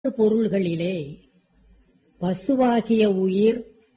பொருள்களிலே பசுவாகிய உயிர்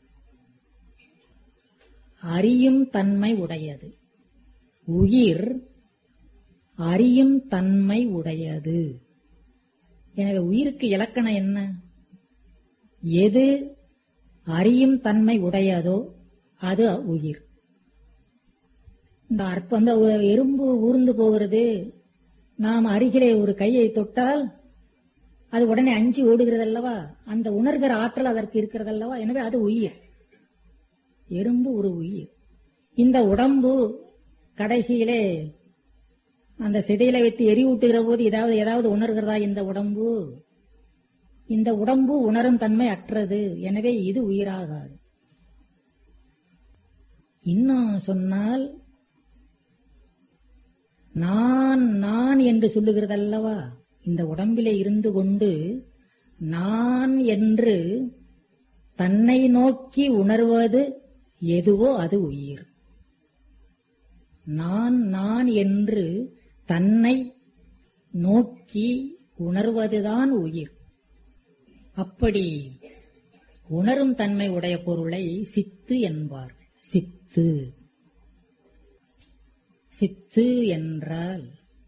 அறியும் தன்மை உடையது உயிர் அறியும் தன்மை உடையது எனவே உயிருக்கு இலக்கணம் என்ன எது அறியும் தன்மை உடையதோ அது உயிர் இந்த அற்ப அந்த எறும்பு ஊர்ந்து போகிறது நாம் அருகிலே ஒரு கையை தொட்டால் அது உடனே அஞ்சு ஓடுகிறது அல்லவா அந்த உணர்கிற ஆற்றல் அதற்கு இருக்கிறது அல்லவா எனவே அது உயிர் எறும்பு ஒரு உயிர் இந்த உடம்பு கடைசியிலே அந்த சிதையில வைத்து எரிவூட்டுகிற போது ஏதாவது ஏதாவது உணர்கிறதா இந்த உடம்பு இந்த உடம்பு உணரும் தன்மை அற்றது எனவே இது உயிராகாது இன்னும் சொன்னால் நான் நான் என்று சொல்லுகிறது அல்லவா இந்த உடம்பிலே இருந்து கொண்டு நான் என்று தன்னை நோக்கி உணர்வது எதுவோ அது உயிர் நான் நான் என்று தன்னை நோக்கி உணர்வதுதான் உயிர் அப்படி உணரும் தன்மை உடைய பொருளை சித்து என்பார் சித்து சித்து என்றால்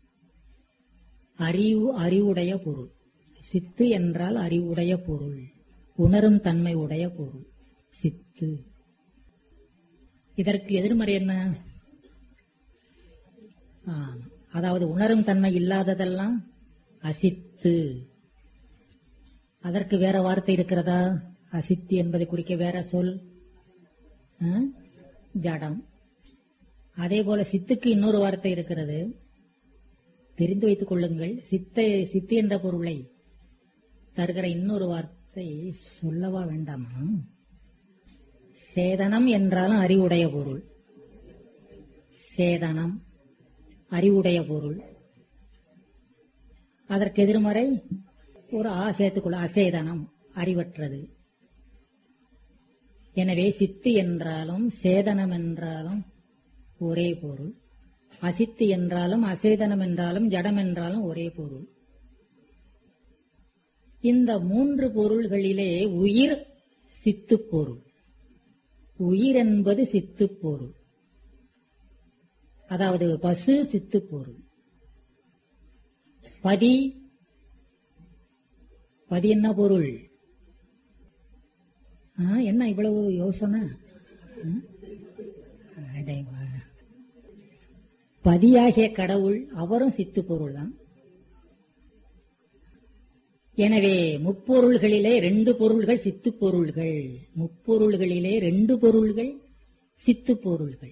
அறிவு அறிவுடைய பொருள் சித்து என்றால் அறிவுடைய பொருள் உணரும் தன்மை உடைய பொருள் சித்து இதற்கு எதிர்மறை என்ன ஆம், அதாவது உணரும் தன்மை இல்லாததெல்லாம் அசித்து அதற்கு வேற வார்த்தை இருக்கிறதா அசித்து என்பதை குறிக்க வேற சொல் ஆ? ஜடம் அதே போல சித்துக்கு இன்னொரு வார்த்தை இருக்கிறது தெரிந்து வைத்துக் கொள்ளுங்கள் சித்த சித்து என்ற பொருளை தருகிற இன்னொரு வார்த்தை சொல்லவா வேண்டாமா சேதனம் என்றாலும் அறிவுடைய பொருள் சேதனம் அறிவுடைய பொருள் அதற்கு எதிர்மறை ஒரு ஆ சேர்த்துக்கொள்ள அசேதனம் அறிவற்றது எனவே சித்து என்றாலும் சேதனம் என்றாலும் ஒரே பொருள் அசித்து என்றாலும் அசேதனம் என்றாலும் ஜடம் என்றாலும் ஒரே பொருள் இந்த மூன்று பொருள்களிலே உயிர் சித்து பொருள் உயிர் என்பது சித்து பொருள் அதாவது பசு சித்து பொருள் பதி பதி என்ன பொருள் ஆ, என்ன இவ்வளவு யோசனை ம்? அடைவா. பதியாகிய கடவுள் அவரும் சித்து பொருள் தான் எனவே முப்பொருள்களிலே ரெண்டு பொருள்கள் சித்து பொருள்கள் முப்பொருள்களிலே ரெண்டு பொருள்கள் சித்து பொருள்கள்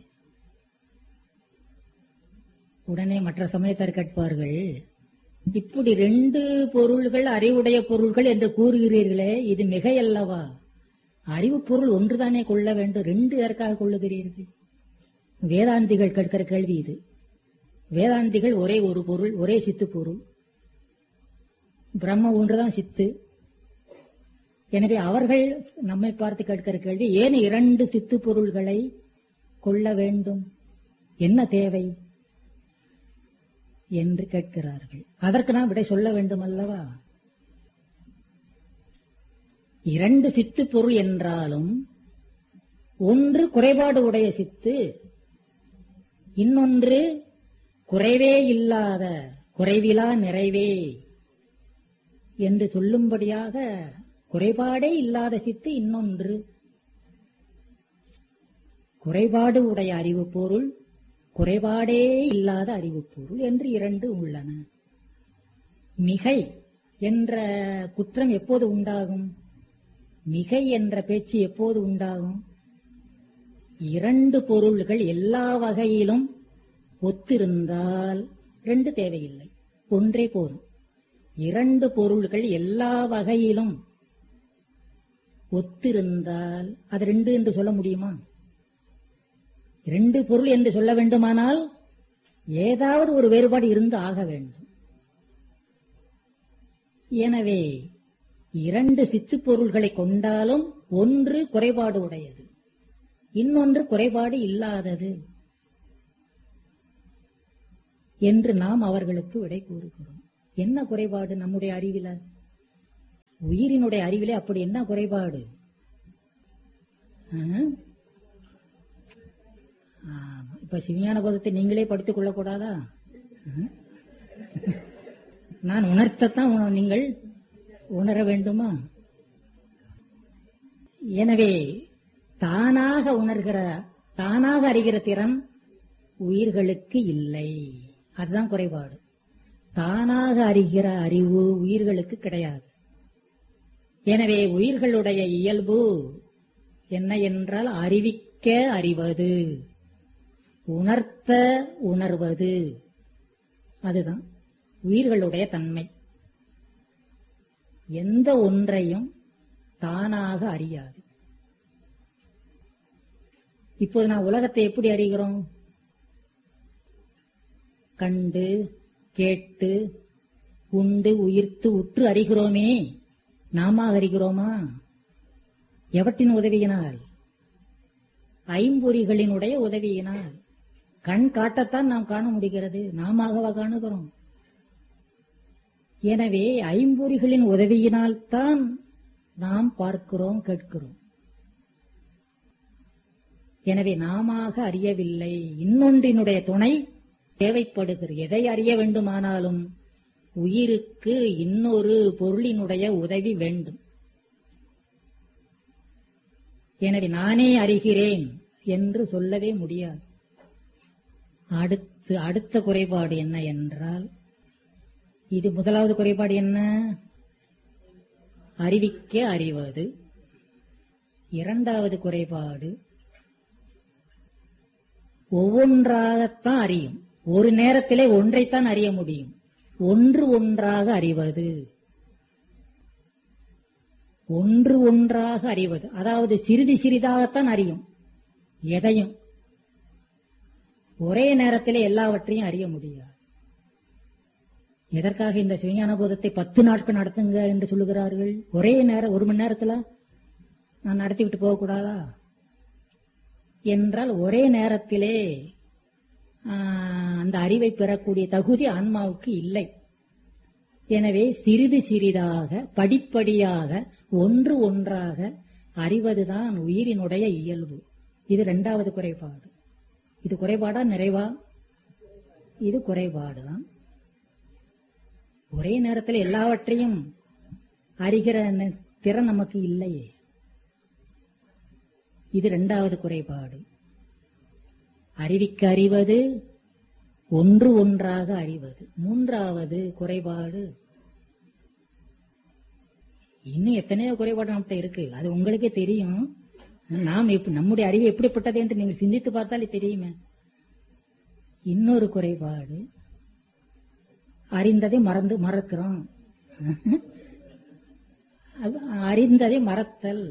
உடனே மற்ற சமயத்தார் கேட்பார்கள் இப்படி ரெண்டு பொருள்கள் அறிவுடைய பொருள்கள் என்று கூறுகிறீர்களே இது மிகையல்லவா அறிவு பொருள் ஒன்றுதானே கொள்ள வேண்டும் ரெண்டு யாருக்காக கொள்ளுகிறீர்கள் வேதாந்திகள் கேட்கிற கேள்வி இது வேதாந்திகள் ஒரே ஒரு பொருள் ஒரே சித்து பொருள் பிரம்ம ஒன்றுதான் சித்து எனவே அவர்கள் நம்மை பார்த்து கேட்கிற கேள்வி ஏன் இரண்டு சித்து பொருள்களை கொள்ள வேண்டும் என்ன தேவை என்று கேட்கிறார்கள் அதற்கு நாம் விடை சொல்ல வேண்டும் அல்லவா இரண்டு சித்து பொருள் என்றாலும் ஒன்று குறைபாடு உடைய சித்து இன்னொன்று குறைவே இல்லாத குறைவிலா நிறைவே என்று சொல்லும்படியாக குறைபாடே இல்லாத சித்து இன்னொன்று குறைபாடு உடைய அறிவு பொருள் குறைபாடே இல்லாத அறிவு பொருள் என்று இரண்டு உள்ளன மிகை என்ற குற்றம் எப்போது உண்டாகும் மிகை என்ற பேச்சு எப்போது உண்டாகும் இரண்டு பொருள்கள் எல்லா வகையிலும் ஒத்திருந்தால் ரெண்டு தேவையில்லை ஒன்றே போதும் இரண்டு பொருள்கள் எல்லா வகையிலும் ஒத்திருந்தால் அது ரெண்டு என்று சொல்ல முடியுமா ரெண்டு பொருள் என்று சொல்ல வேண்டுமானால் ஏதாவது ஒரு வேறுபாடு இருந்து ஆக வேண்டும் எனவே இரண்டு சித்து பொருள்களை கொண்டாலும் ஒன்று குறைபாடு உடையது இன்னொன்று குறைபாடு இல்லாதது என்று நாம் அவர்களுக்கு விடை கூறுகிறோம் என்ன குறைபாடு நம்முடைய அறிவில உயிரினுடைய அறிவிலே அப்படி என்ன குறைபாடு ஆ? ஆமா. இப்ப சிவியான போதத்தை நீங்களே படித்துக் கொள்ளக்கூடாதா ஆ? நான் உணர்த்தத்தான் உண- நீங்கள் உணர வேண்டுமா எனவே தானாக உணர்கிற தானாக அறிகிற திறன் உயிர்களுக்கு இல்லை அதுதான் குறைபாடு தானாக அறிகிற அறிவு உயிர்களுக்கு கிடையாது எனவே உயிர்களுடைய இயல்பு என்ன என்றால் அறிவிக்க அறிவது உணர்த்த உணர்வது அதுதான் உயிர்களுடைய தன்மை எந்த ஒன்றையும் தானாக அறியாது இப்போது நான் உலகத்தை எப்படி அறிகிறோம் கண்டு கேட்டு உண்டு உயிர்த்து உற்று அறிகிறோமே நாம அறிகிறோமா எவற்றின் உதவியினால் ஐம்பொறிகளினுடைய உதவியினால் கண் காட்டத்தான் நாம் காண முடிகிறது நாமவா காணுகிறோம் எனவே ஐம்பொறிகளின் உதவியினால் தான் நாம் பார்க்கிறோம் கேட்கிறோம் எனவே நாம அறியவில்லை இன்னொன்றினுடைய துணை தேவைப்படுகிறது எதை அறிய வேண்டுமானாலும் உயிருக்கு இன்னொரு பொருளினுடைய உதவி வேண்டும் எனவே நானே அறிகிறேன் என்று சொல்லவே முடியாது அடுத்து அடுத்த குறைபாடு என்ன என்றால் இது முதலாவது குறைபாடு என்ன அறிவிக்க அறிவது இரண்டாவது குறைபாடு ஒவ்வொன்றாகத்தான் அறியும் ஒரு நேரத்திலே ஒன்றைத்தான் அறிய முடியும் ஒன்று ஒன்றாக அறிவது ஒன்று ஒன்றாக அறிவது அதாவது சிறிது சிறிதாகத்தான் அறியும் எதையும் ஒரே நேரத்திலே எல்லாவற்றையும் அறிய முடியாது எதற்காக இந்த சிவஞான போதத்தை பத்து நாட்கள் நடத்துங்க என்று சொல்லுகிறார்கள் ஒரே நேரம் ஒரு மணி நேரத்துல நான் நடத்தி விட்டு போகக்கூடாதா என்றால் ஒரே நேரத்திலே ஆஹ், அந்த அறிவை பெறக்கூடிய தகுதி ஆன்மாவுக்கு இல்லை எனவே சிறிது சிறிதாக படிப்படியாக ஒன்று ஒன்றாக அறிவதுதான் உயிரினுடைய இயல்பு இது இரண்டாவது குறைபாடு இது குறைபாடா நிறைவா இது குறைபாடுதான் ஒரே நேரத்தில் எல்லாவற்றையும் அறிகிற ந- திறன் நமக்கு இல்லையே இது இரண்டாவது குறைபாடு அறிவிக்க அறிவது ஒன்று ஒன்றாக அறிவது மூன்றாவது குறைபாடு இன்னும் எத்தனையோ குறைபாடு நம்மகிட்ட இருக்கு அது உங்களுக்கே தெரியும் நாம் எப்ப- நம்முடைய அறிவு எப்படிப்பட்டது என்று நீங்கள் சிந்தித்து பார்த்தாலே தெரியுமே இன்னொரு குறைபாடு அறிந்ததை மறந்து மறக்கிறோம் அது அறிந்ததை மறத்தல்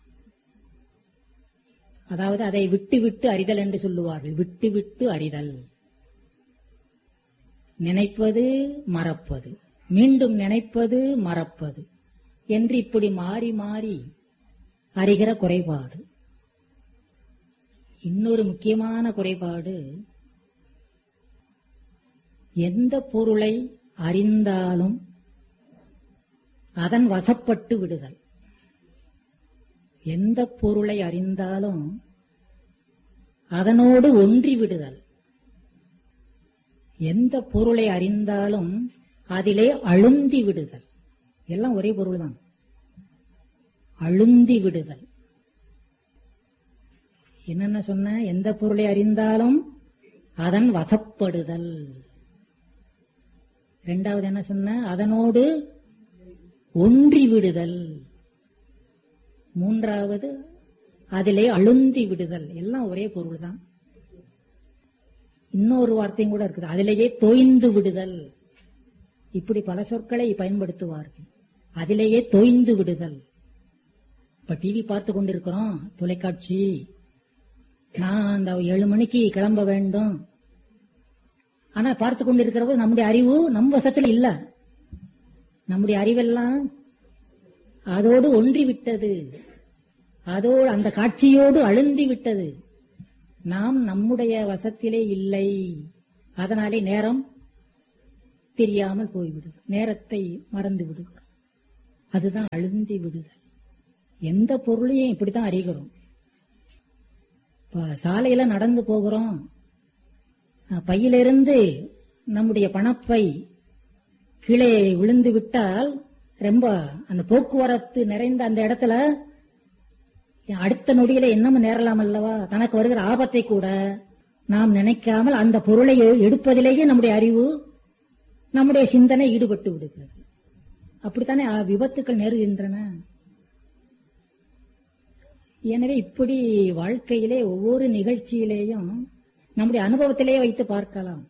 அதாவது அதை விட்டு விட்டு அறிதல் என்று சொல்லுவார்கள் விட்டு விட்டு அறிதல் நினைப்பது மறப்பது மீண்டும் நினைப்பது மறப்பது என்று இப்படி மாறி மாறி அறிகிற குறைபாடு இன்னொரு முக்கியமான குறைபாடு எந்த பொருளை அறிந்தாலும் அதன் வசப்பட்டு விடுதல் எந்த பொருளை அறிந்தாலும் அதனோடு ஒன்றி விடுதல் எந்த பொருளை அறிந்தாலும் அதிலே அழுந்தி விடுதல் எல்லாம் ஒரே பொருள் தான் அழுந்தி விடுதல் என்னென்ன சொன்ன எந்த பொருளை அறிந்தாலும் அதன் வசப்படுதல் இரண்டாவது என்ன சொன்ன அதனோடு ஒன்றி விடுதல் மூன்றாவது அதிலே அழுந்தி விடுதல் எல்லாம் ஒரே பொருள் தான் இன்னொரு வார்த்தையும் கூட இருக்குது அதிலேயே தோய்ந்து விடுதல் இப்படி பல சொற்களை பயன்படுத்துவார்கள் அதிலேயே தோய்ந்து விடுதல் இப்ப டிவி பார்த்து கொண்டிருக்கிறோம் தொலைக்காட்சி நான் அந்த ஏழு மணிக்கு கிளம்ப வேண்டும் ஆனா பார்த்து கொண்டிருக்கிறபோது நம்முடைய அறிவு நம் வசத்துல இல்ல நம்முடைய அறிவெல்லாம் அதோடு ஒன்றி விட்டது அதோடு அந்த காட்சியோடு அழுந்தி விட்டது நாம் நம்முடைய வசத்திலே இல்லை அதனாலே நேரம் தெரியாமல் போய்விடுது நேரத்தை மறந்து விடுகிறோம் அதுதான் அழுந்தி விடுதல் எந்த பொருளையும் இப்படித்தான் அறிகிறோம் இப்ப சாலையில நடந்து போகிறோம் அஹ், பையிலிருந்து நம்முடைய பணப்பை கீழே விழுந்து விட்டால் ரொம்ப அந்த போக்குவரத்து நிறைந்த அந்த இடத்துல அடுத்த நொடியில என்னமும் நேரலாம் அல்லவா தனக்கு வருகிற ஆபத்தை கூட நாம் நினைக்காமல் அந்த பொருளை எ- எடுப்பதிலேயே நம்முடைய அறிவு நம்முடைய சிந்தனை ஈடுபட்டு விடுகிறது அப்படித்தானே அ, விபத்துக்கள் நேருகின்றன எனவே இப்படி வாழ்க்கையிலே ஒவ்வொரு நிகழ்ச்சியிலேயும் நம்முடைய அனுபவத்திலேயே வைத்து பார்க்கலாம்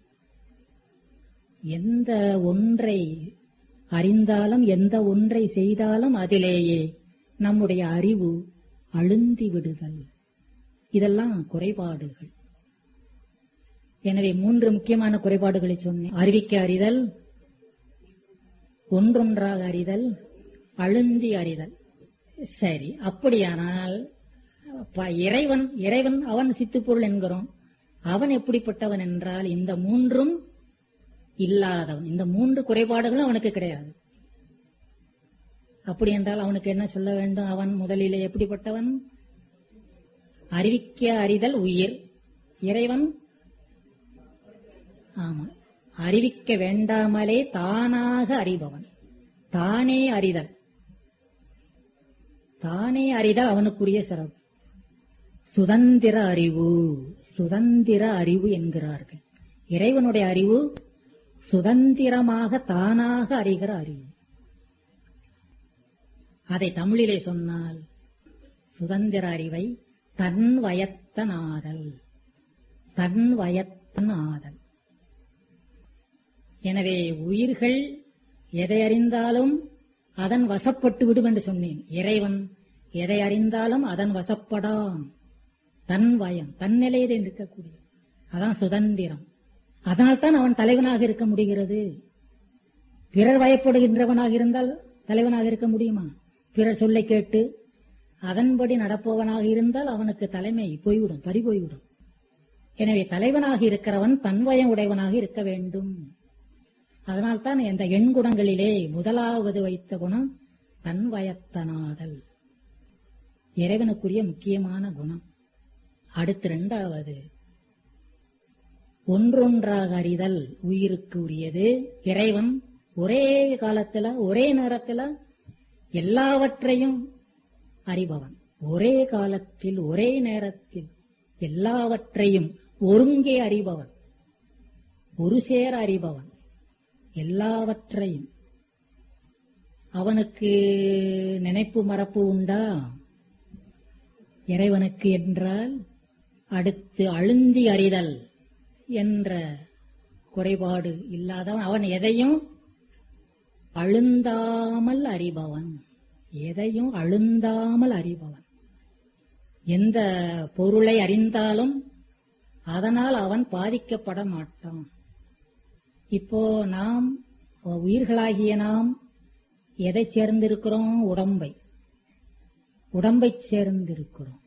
எந்த ஒன்றை அறிந்தாலும் எந்த ஒன்றை செய்தாலும் அதிலேயே நம்முடைய அறிவு அழுந்தி விடுதல் இதெல்லாம் குறைபாடுகள் எனவே மூன்று முக்கியமான குறைபாடுகளை சொன்னேன் அறிவிக்க அறிதல் ஒன்றொன்றாக அறிதல் அழுந்தி அறிதல் சரி அப்படியானால் ப- இறைவன் இறைவன் அவன் சித்துப்பொருள் என்கிறோம் அவன் எப்படிப்பட்டவன் என்றால் இந்த மூன்றும் இல்லாதவன் இந்த மூன்று குறைபாடுகளும் அவனுக்கு கிடையாது அப்படி என்றால் அவனுக்கு என்ன சொல்ல வேண்டும் அவன் முதலிலே எப்படிப்பட்டவன் அறிவிக்க அறிதல் உயிர் இறைவன் ஆமா அறிவிக்க வேண்டாமலே தானாக அறிபவன் தானே அறிதல் தானே அறிதல் அவனுக்குரிய சிறப்பு சுதந்திர அறிவு சுதந்திர அறிவு என்கிறார்கள் இறைவனுடைய அறிவு சுதந்திரமாக தானாக அறிகிற அறிவு அதை தமிழிலே சொன்னால் சுதந்திர அறிவை தன் வயத்தனாதல் தன் வயத்தன் ஆதல் எனவே உயிர்கள் எதை அறிந்தாலும் அதன் வசப்பட்டு விடும் என்று சொன்னேன் இறைவன் எதை அறிந்தாலும் அதன் வசப்படாம் தன் வயம் தன் நிலையிலே இருக்கக்கூடிய அதான் சுதந்திரம் அதனால்தான் அவன் தலைவனாக இருக்க முடிகிறது பிறர் வயப்படுகின்றவனாக இருந்தால் தலைவனாக இருக்க முடியுமா பிறர் சொல்லை கேட்டு அதன்படி நடப்பவனாக இருந்தால் அவனுக்கு தலைமை போய்விடும் பறி போய்விடும் எனவே தலைவனாக இருக்கிறவன் தன்வயம் உடையவனாக இருக்க வேண்டும் அதனால்தான் இந்த எண்குணங்களிலே முதலாவது வைத்த குணம் தன்வயத்தனாதல் இறைவனுக்குரிய முக்கியமான குணம் அடுத்து இரண்டாவது ஒன்றொன்றாக அறிதல் உயிருக்கு உரியது இறைவன் ஒரே காலத்துல ஒரே நேரத்துல எல்லாவற்றையும் அறிபவன் ஒரே காலத்தில் ஒரே நேரத்தில் எல்லாவற்றையும் ஒருங்கே அறிபவன் ஒரு சேர அறிபவன் எல்லாவற்றையும் அவனுக்கு நினைப்பு மறப்பு உண்டா இறைவனுக்கு என்றால் அடுத்து அழுந்தி அறிதல் என்ற குறைபாடு இல்லாதவன் அவன் எதையும் அழுந்தாமல் அறிபவன் எதையும் அழுந்தாமல் அறிபவன் எந்த பொருளை அறிந்தாலும் அதனால் அவன் பாதிக்கப்பட மாட்டான் இப்போ நாம் உயிர்களாகிய நாம் எதை சேர்ந்திருக்கிறோம் உடம்பை உடம்பை சேர்ந்திருக்கிறோம்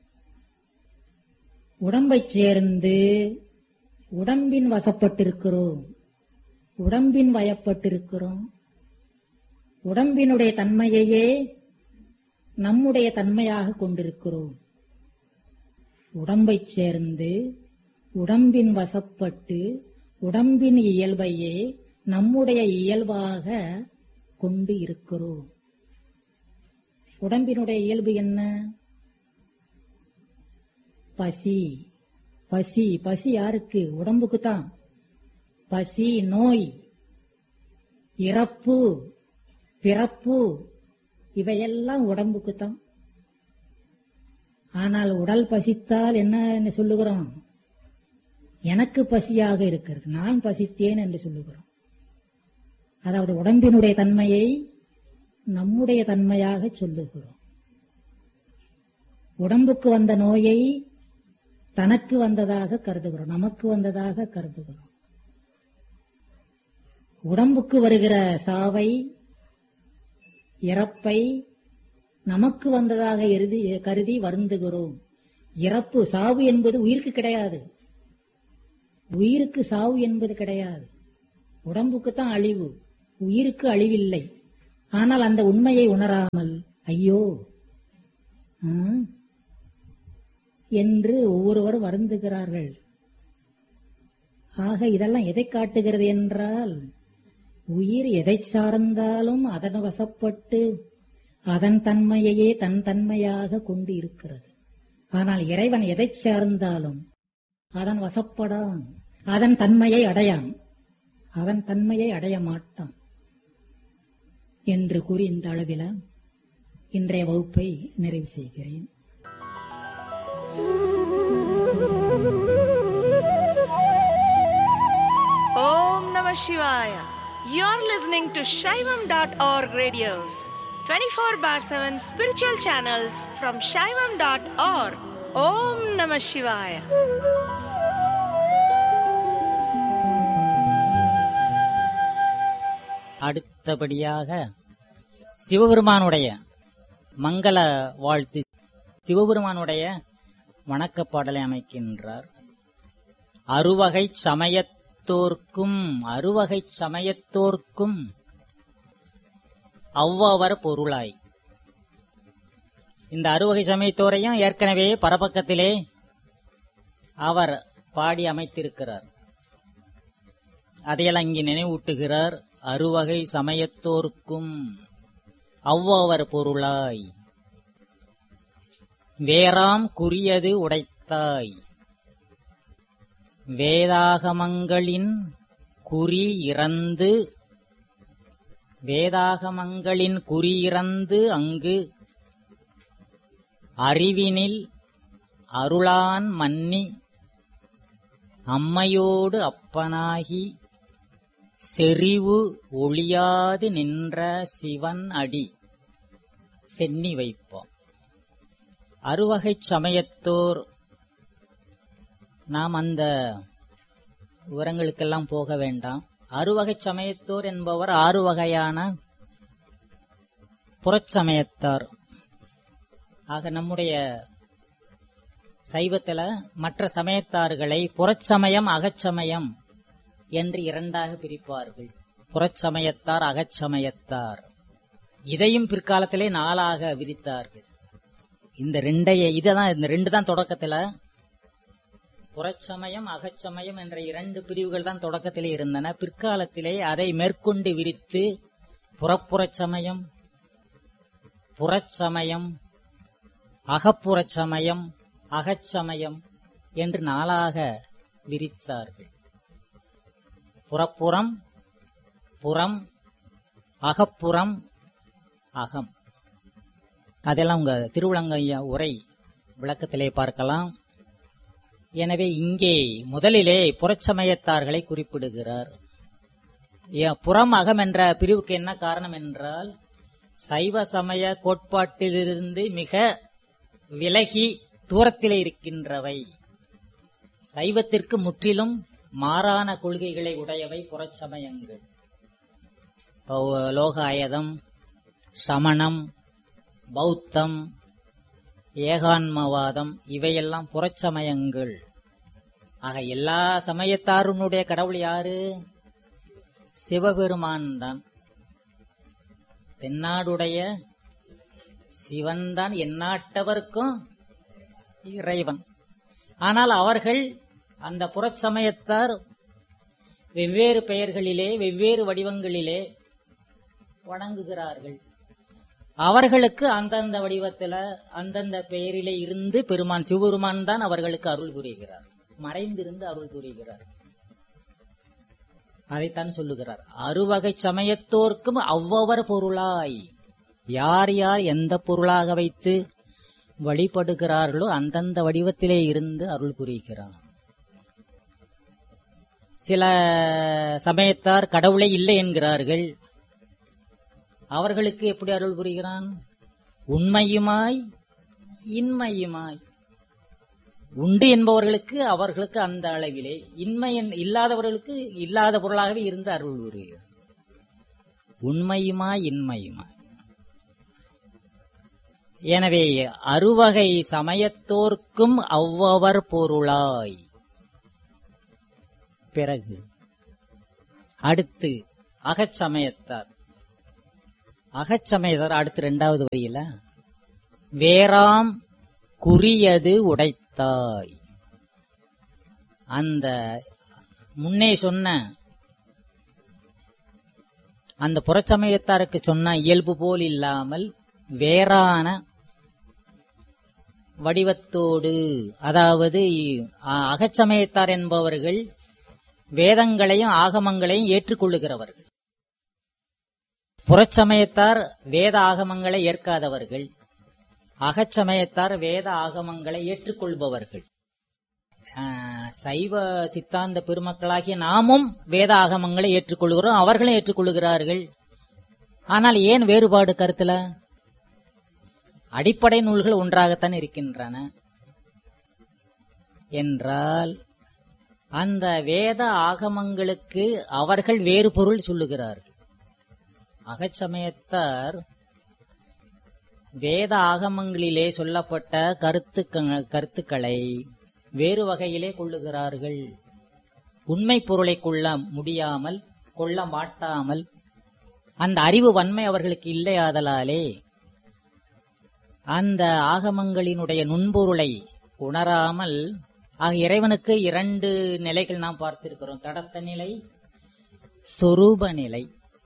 உடம்பை சேர்ந்து உடம்பின் வசப்பட்டிருக்கிறோம் உடம்பின் வயப்பட்டிருக்கிறோம் உடம்பினுடைய தன்மையையே நம்முடைய தன்மையாக கொண்டிருக்கிறோம் உடம்பை சேர்ந்து உடம்பின் வசப்பட்டு உடம்பின் இயல்பையே நம்முடைய இயல்பாக கொண்டு இருக்கிறோம் உடம்பினுடைய இயல்பு என்ன பசி பசி பசி யாருக்கு உடம்புக்கு தான் பசி நோய் இறப்பு பிறப்பு இவையெல்லாம் உடம்புக்கு தான் ஆனால் உடல் பசித்தால் என்ன சொல்லுகிறோம் எனக்கு பசியாக இருக்கிறது நான் பசித்தேன் என்று சொல்லுகிறோம் அதாவது உடம்பினுடைய தன்மையை நம்முடைய தன்மையாக சொல்லுகிறோம் உடம்புக்கு வந்த நோயை தனக்கு வந்ததாக கருதுகிறோம் நமக்கு வந்ததாக கருதுகிறோம் உடம்புக்கு வருகிற சாவை இறப்பை நமக்கு வந்ததாக எருதி கருதி வருந்துகிறோம் இறப்பு சாவு என்பது உயிருக்கு கிடையாது உயிருக்கு சாவு என்பது கிடையாது உடம்புக்கு தான் அழிவு உயிருக்கு அழிவில்லை ஆனால் அந்த உண்மையை உணராமல் ஐயோ ஆ, என்று ஒவ்வொருவரும் வருந்துகிறார்கள் ஆக இதெல்லாம் எதை காட்டுகிறது என்றால் உயிர் எதை சார்ந்தாலும் அதன் வசப்பட்டு அதன் தன்மையையே தன் தன்மையாக கொண்டு இருக்கிறது ஆனால் இறைவன் எதை சார்ந்தாலும் அதன் வசப்படான் அதன் தன்மையை அடையான் அதன் தன்மையை அடைய மாட்டான் என்று கூறி இந்த அளவில் இன்றைய வகுப்பை நிறைவு செய்கிறேன் Om Namah Shivaya. You're listening to Shaivam.org radios, 24 bar 7 spiritual channels from Shaivam.org. Om Namah Shivaya. அடுத்தபடியாக சிவபெருமானுடைய மங்கள வாழ்த்து சிவபெருமானுடைய வணக்கப் பாடலை அமைக்கின்றார் அறுவகை சமயத்தோர்க்கும் அறுவகை சமயத்தோர்க்கும் அவ்வவர் பொருளாய் இந்த அறுவகை சமயத்தோரையும் ஏற்கனவே பரபக்கத்திலே அவர் பாடி அமைத்திருக்கிறார் அதையெல்லாம் இங்கே நினைவூட்டுகிறார் அறுவகை சமயத்தோர்க்கும் அவ்வவர் பொருளாய் வேறாம் குறியது உடைத்தாய் வேதாகமங்களின் குறி இறந்து வேதாகமங்களின் குறி இறந்து அங்கு அறிவினில் அருளான் மன்னி அம்மையோடு அப்பனாகி செறிவு ஒளியாது நின்ற சிவன் அடி சென்னி வைப்போம் அறுவகைச் சமயத்தோர் நாம் அந்த விவரங்களுக்கெல்லாம் போக வேண்டாம் அறுவகைச் சமயத்தோர் என்பவர் ஆறு வகையான புறச்சமயத்தார் ஆக நம்முடைய சைவத்துல மற்ற சமயத்தார்களை புறச்சமயம் அகச்சமயம் என்று இரண்டாக பிரிப்பார்கள் புறச்சமயத்தார் அகச்சமயத்தார் இதையும் பிற்காலத்திலே நாளாக விரித்தார்கள் இந்த ரெண்டைய இததான் இந்த ரெண்டு தான் தொடக்கத்துல புறச்சமயம் அகச்சமயம் என்ற இரண்டு பிரிவுகள் தான் தொடக்கத்திலே இருந்தன பிற்காலத்திலே அதை மேற்கொண்டு விரித்து புறப்புறச் சமயம் புறச்சமயம் அகப்புறச் சமயம் அகச்சமயம் என்று நாளாக விரித்தார்கள் புறப்புறம் புறம் அகப்புறம் அகம் அதெல்லாம் உங்க திருவிழங்கையா உரை விளக்கத்திலே பார்க்கலாம் எனவே இங்கே முதலிலே புறச்சமயத்தார்களை குறிப்பிடுகிறார் ஏ- புறம் அகம் என்ற பிரிவுக்கு என்ன காரணம் என்றால் சைவ சமய கோட்பாட்டிலிருந்து மிக விலகி தூரத்திலே இருக்கின்றவை சைவத்திற்கு முற்றிலும் மாறான கொள்கைகளை உடையவை புறச்சமயங்கள் இப்போ, லோகாயதம் சமணம் பௌத்தம் ஏகான்மவாதம் இவையெல்லாம் புறச்சமயங்கள் ஆக எல்லா சமயத்தாருனுடைய கடவுள் யாரு சிவபெருமான் தான் தென்னாடுடைய சிவன்தான் எந்நாட்டவர்க்கும் இறைவன் ஆனால் அவர்கள் அந்த புறச்சமயத்தார் வெவ்வேறு பெயர்களிலே வெவ்வேறு வடிவங்களிலே வணங்குகிறார்கள் அவர்களுக்கு அந்தந்த வடிவத்துல அந்தந்த பெயரிலே இருந்து பெருமான் சிவபெருமான் தான் அவர்களுக்கு அருள் புரிகிறார் மறைந்திருந்து அருள் புரிகிறார் அதைத்தான் சொல்லுகிறார் அறுவகை சமயத்தோர்க்கும் அவ்வவர் பொருளாய் யார் யார் எந்த பொருளாக வைத்து வழிபடுகிறார்களோ அந்தந்த வடிவத்திலே இருந்து அருள் புரிகிறார் சில சமயத்தார் கடவுளே இல்லை என்கிறார்கள் அவர்களுக்கு எப்படி அருள் புரிகிறான் உண்மையுமாய் இன்மையுமாய் உண்டு என்பவர்களுக்கு அவர்களுக்கு அந்த அளவிலே இன்மை என்- இல்லாதவர்களுக்கு இல்லாத பொருளாகவே இருந்து அருள் புரிகிறார் உண்மையுமாய் இன்மையுமாய் எனவே அறுவகை சமயத்தோர்க்கும் அவ்வவர் பொருளாய் பிறகு அடுத்து அகச்சமயத்தார் அகச்சமயதர் அடுத்து ரெண்டாவது வரியில வேறாம் குறியது உடைத்தாய் அந்த முன்னே சொன்ன அந்த புறச்சமயத்தாருக்கு சொன்ன இயல்பு போல் இல்லாமல் வேறான வடிவத்தோடு அதாவது அ- அகச்சமயத்தார் என்பவர்கள் வேதங்களையும் ஆகமங்களையும் ஏற்றுக்கொள்ளுகிறவர்கள் புறச்சமயத்தார் வேத ஆகமங்களை ஏற்காதவர்கள் அகச்சமயத்தார் வேத ஆகமங்களை ஏற்றுக்கொள்பவர்கள் ஆஹ், சைவ சித்தாந்த பெருமக்களாகிய நாமும் வேத ஆகமங்களை ஏற்றுக்கொள்கிறோம் அவர்களும் ஏற்றுக்கொள்கிறார்கள் ஆனால் ஏன் வேறுபாடு கருத்துல அடிப்படை நூல்கள் ஒன்றாகத்தான் இருக்கின்றன என்றால் அந்த வேத ஆகமங்களுக்கு அவர்கள் வேறு பொருள் சொல்லுகிறார்கள் அகச்சமயத்தார் வேத ஆகமங்களிலே சொல்லப்பட்ட கருத்துக்க கருத்துக்களை வேறு வகையிலே கொள்ளுகிறார்கள் உண்மை பொருளை கொள்ள முடியாமல் கொள்ள மாட்டாமல் அந்த அறிவு வன்மை அவர்களுக்கு இல்லையாதலாலே அந்த ஆகமங்களினுடைய நுண்பொருளை உணராமல் ஆக இறைவனுக்கு இரண்டு நிலைகள் நாம் பார்த்திருக்கிறோம் தடத்த நிலை சொரூப நிலை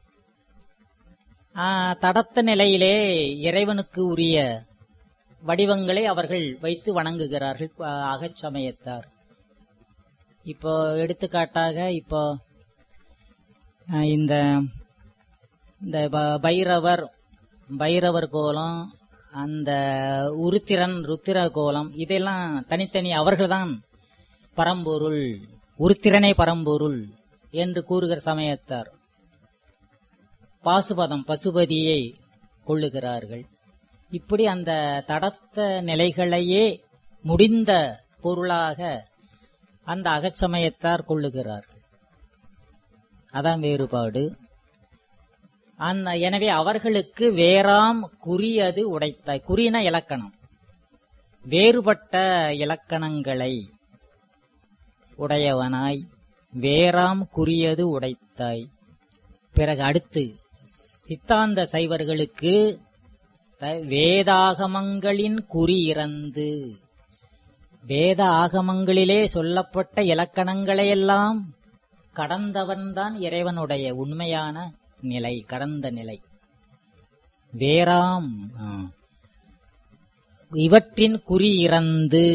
ஆ, தடத்த நிலையிலே இறைவனுக்கு உரிய வடிவங்களை அவர்கள் வைத்து வணங்குகிறார்கள் ஆ, அகச்சமயத்தார் இப்போ எடுத்துக்காட்டாக இப்போ ஆ, இந்த இந்த ப- பைரவர் பைரவர் கோலம் அந்த உருத்திரன் ருத்திர கோலம் இதெல்லாம் தனித்தனி அவர்கள்தான் பரம்பொருள் உருத்திரனே பரம்பொருள் என்று கூறுகிற சமயத்தார் பாசுபதம் பசுபதியை கொள்ளுகிறார்கள் இப்படி அந்த தடத்த நிலைகளையே முடிந்த பொருளாக அந்த அகச்சமயத்தார் கொள்ளுகிறார்கள் அதான் வேறுபாடு அந்த எனவே அவர்களுக்கு வேறாம் குறியது உடைத்தாய் குறின இலக்கணம் வேறுபட்ட இலக்கணங்களை உடையவனாய் வேறாம் குறியது உடைத்தாய் பிறகு அடுத்து சித்தாந்த சைவர்களுக்கு த- வேதாகமங்களின் குறி இறந்து வேத ஆகமங்களிலே சொல்லப்பட்ட இலக்கணங்களையெல்லாம் கடந்தவன்தான் இறைவனுடைய உண்மையான நிலை கடந்த நிலை வேறாம் ஆ. இவற்றின் குறி இறந்து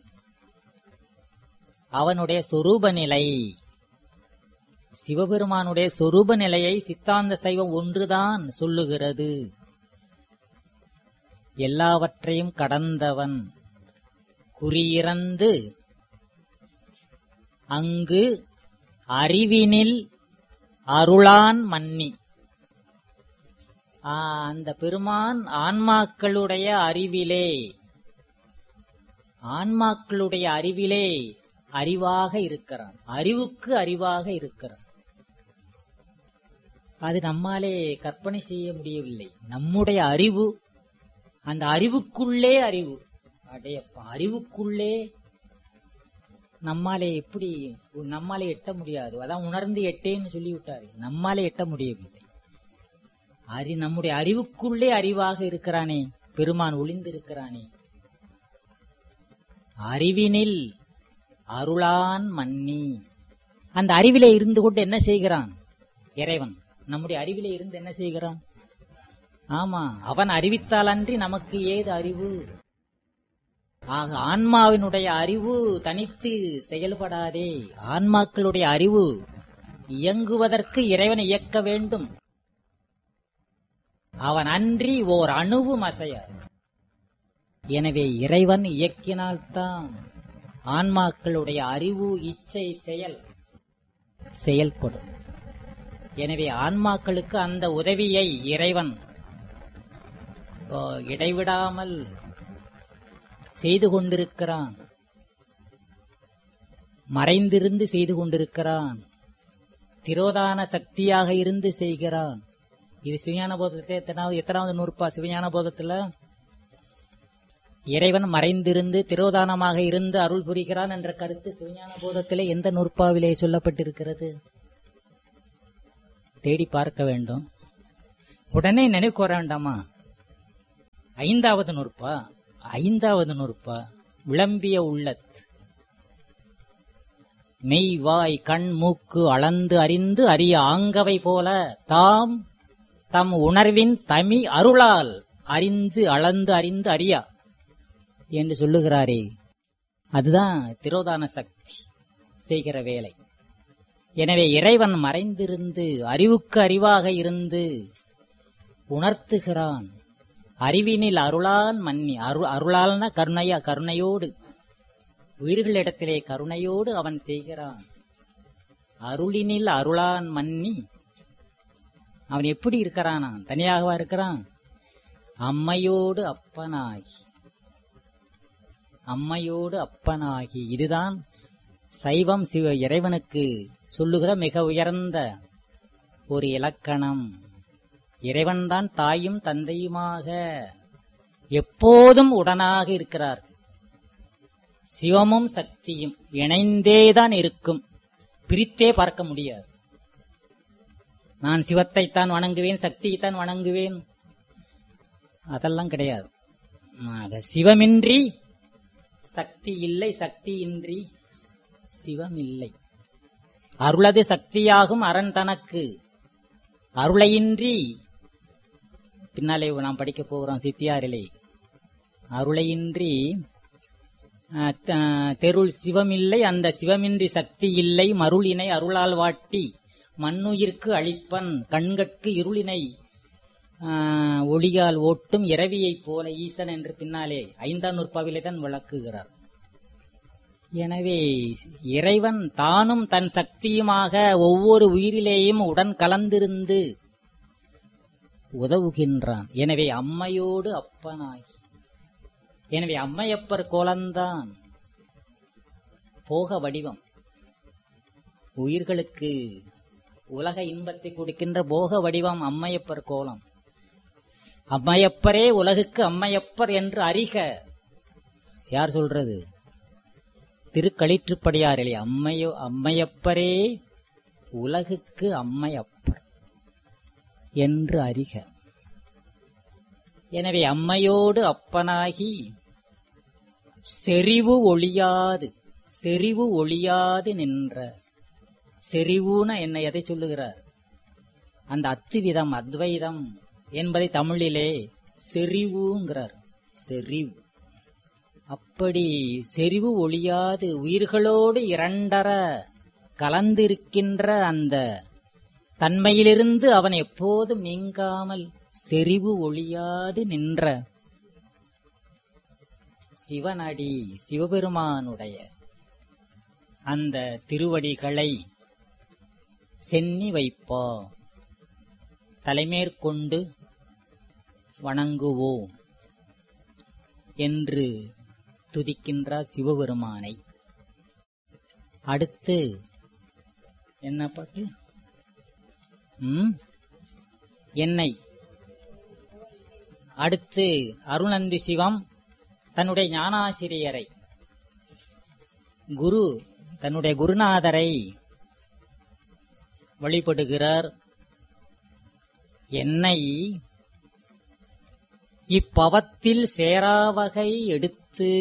அவனுடைய சொரூப நிலை சிவபெருமானுடைய சொரூப நிலையை சித்தாந்த சைவம் ஒன்றுதான் சொல்லுகிறது எல்லாவற்றையும் கடந்தவன் குறியிறந்து அங்கு அறிவினில் அருளான் மன்னி ஆ, அந்த பெருமான் ஆன்மாக்களுடைய அறிவிலே ஆன்மாக்களுடைய அறிவிலே அறிவாக இருக்கிறான் அறிவுக்கு அறிவாக இருக்கிறான் அது நம்மாலே கற்பனை செய்ய முடியவில்லை நம்முடைய அறிவு அந்த அறிவுக்குள்ளே அறிவு அடையப்பா அறிவுக்குள்ளே நம்மாலே எப்படி நம்மாலே எட்ட முடியாது அதான் உணர்ந்து எட்டேன்னு சொல்லிவிட்டாரு நம்மாலே எட்ட முடியவில்லை அறி நம்முடைய அறிவுக்குள்ளே அறிவாக இருக்கிறானே பெருமான் ஒளிந்திருக்கிறானே அறிவினில் அருளான் மன்னி அந்த அறிவிலே இருந்து கொண்டு என்ன செய்கிறான் இறைவன் நம்முடைய அறிவிலே இருந்து என்ன செய்கிறான் ஆமா அவன் அறிவித்தாலன்றி நமக்கு ஏது அறிவு ஆக ஆன்மாவினுடைய அறிவு தனித்து செயல்படாதே ஆன்மாக்களுடைய அறிவு இயங்குவதற்கு இறைவன் இயக்க வேண்டும் அவன் அன்றி ஓர் அணுவும் அசையாது எனவே இறைவன் இயக்கினால்தான் ஆன்மாக்களுடைய அறிவு இச்சை செயல் செயல்படும் எனவே ஆன்மாக்களுக்கு அந்த உதவியை இறைவன் ஓ, இடைவிடாமல் செய்து கொண்டிருக்கிறான் மறைந்திருந்து செய்து கொண்டிருக்கிறான் திரோதான சக்தியாக இருந்து செய்கிறான் இது சிவஞான போதத்திலே எத்தனாவது எத்தனாவது நூற்பா சிவஞான போதத்துல இறைவன் மறைந்திருந்து திரோதானமாக இருந்து அருள் புரிகிறான் என்ற கருத்து சிவஞான போதத்திலே எந்த நூற்பாவிலே சொல்லப்பட்டிருக்கிறது தேடி பார்க்க வேண்டும் உடனே நினைவு வர வேண்டாமா ஐந்தாவது நூற்பா ஐந்தாவது நூற்பா விளம்பிய உள்ளத் மெய் வாய் கண் மூக்கு அளந்து அறிந்து அறிய ஆங்கவை போல தாம் தம் உணர்வின் தமி அருளால் அறிந்து அளந்து அறிந்து அறியா என்று சொல்லுகிறாரே அதுதான் திரோதான சக்தி செய்கிற வேலை எனவே இறைவன் மறைந்திருந்து அறிவுக்கு அறிவாக இருந்து உணர்த்துகிறான் அறிவினில் அருளான் மன்னி அரு அருளால்னா கருணையா கருணையோடு உயிர்களிடத்திலே கருணையோடு அவன் செய்கிறான் அருளினில் அருளான் மன்னி அவன் எப்படி இருக்கிறானா தனியாகவா இருக்கிறான் அம்மையோடு அப்பனாகி அம்மையோடு அப்பனாகி இதுதான் சைவம் சிவ இறைவனுக்கு சொல்லுகிற மிக உயர்ந்த ஒரு இலக்கணம் இறைவன்தான் தாயும் தந்தையுமாக எப்போதும் உடனாக இருக்கிறார் சிவமும் சக்தியும் இணைந்தேதான் இருக்கும் பிரித்தே பார்க்க முடியாது நான் சிவத்தைத்தான் வணங்குவேன் சக்தியைத்தான் வணங்குவேன் அதெல்லாம் கிடையாது ஆக சிவமின்றி சக்தி இல்லை சக்தியின்றி சிவம் இல்லை அருளது சக்தியாகும் அரண் தனக்கு அருளையின்றி பின்னாலே நாம் படிக்க போகிறோம் சித்தியாரிலே அருளையின்றி அஹ், த- தெருள் சிவமில்லை அந்த சிவமின்றி சக்தி இல்லை மருளினை அருளால் வாட்டி மண்ணுயிர்க்கு அழிப்பன் கண்கட்கு இருளினை ஆஹ், ஒளியால் ஓட்டும் இரவியைப் போல ஈசன் என்று பின்னாலே ஐந்தாம் நூற்பாவிலே தான் விளக்குகிறார் எனவே இறைவன் தானும் தன் சக்தியுமாக ஒவ்வொரு உயிரிலேயும் உடன் கலந்திருந்து உதவுகின்றான் எனவே அம்மையோடு அப்பனாகி எனவே அம்மையப்பர் கோலந்தான் போக வடிவம் உயிர்களுக்கு உலக இன்பத்தை கொடுக்கின்ற போக வடிவம் அம்மையப்பர் கோலம் அம்மையப்பரே உலகுக்கு அம்மையப்பர் என்று அறிக யார் சொல்றது திருக்களிற்றுப்படியாரிலே அம்மையோ அம்மையப்பரே உலகுக்கு அம்மையப்பர் என்று அறிக எனவே அம்மையோடு அப்பனாகி செறிவு ஒளியாது செறிவு ஒளியாது நின்ற செறிவுன என்ன எதை சொல்லுகிறார் அந்த அத்துவிதம் அத்வைதம் என்பதை தமிழிலே செறிவுங்கிறார் செறிவு அப்படி செறிவு ஒளியாது உயிர்களோடு இரண்டர கலந்திருக்கின்ற அந்த தன்மையிலிருந்து அவன் எப்போதும் நீங்காமல் செறிவு ஒளியாது நின்ற சிவனடி சிவபெருமானுடைய அந்த திருவடிகளை சென்னி வைப்பா தலைமேற்கொண்டு வணங்குவோம் என்று துதிக்கின்றார் சிவபெருமானை அடுத்து என்ன பாட்டு ம் என்னை அடுத்து அருணந்தி சிவம் தன்னுடைய ஞானாசிரியரை குரு தன்னுடைய குருநாதரை வழிபடுகிறார் என்னை இப்பவத்தில் சேராவகை எடுத்து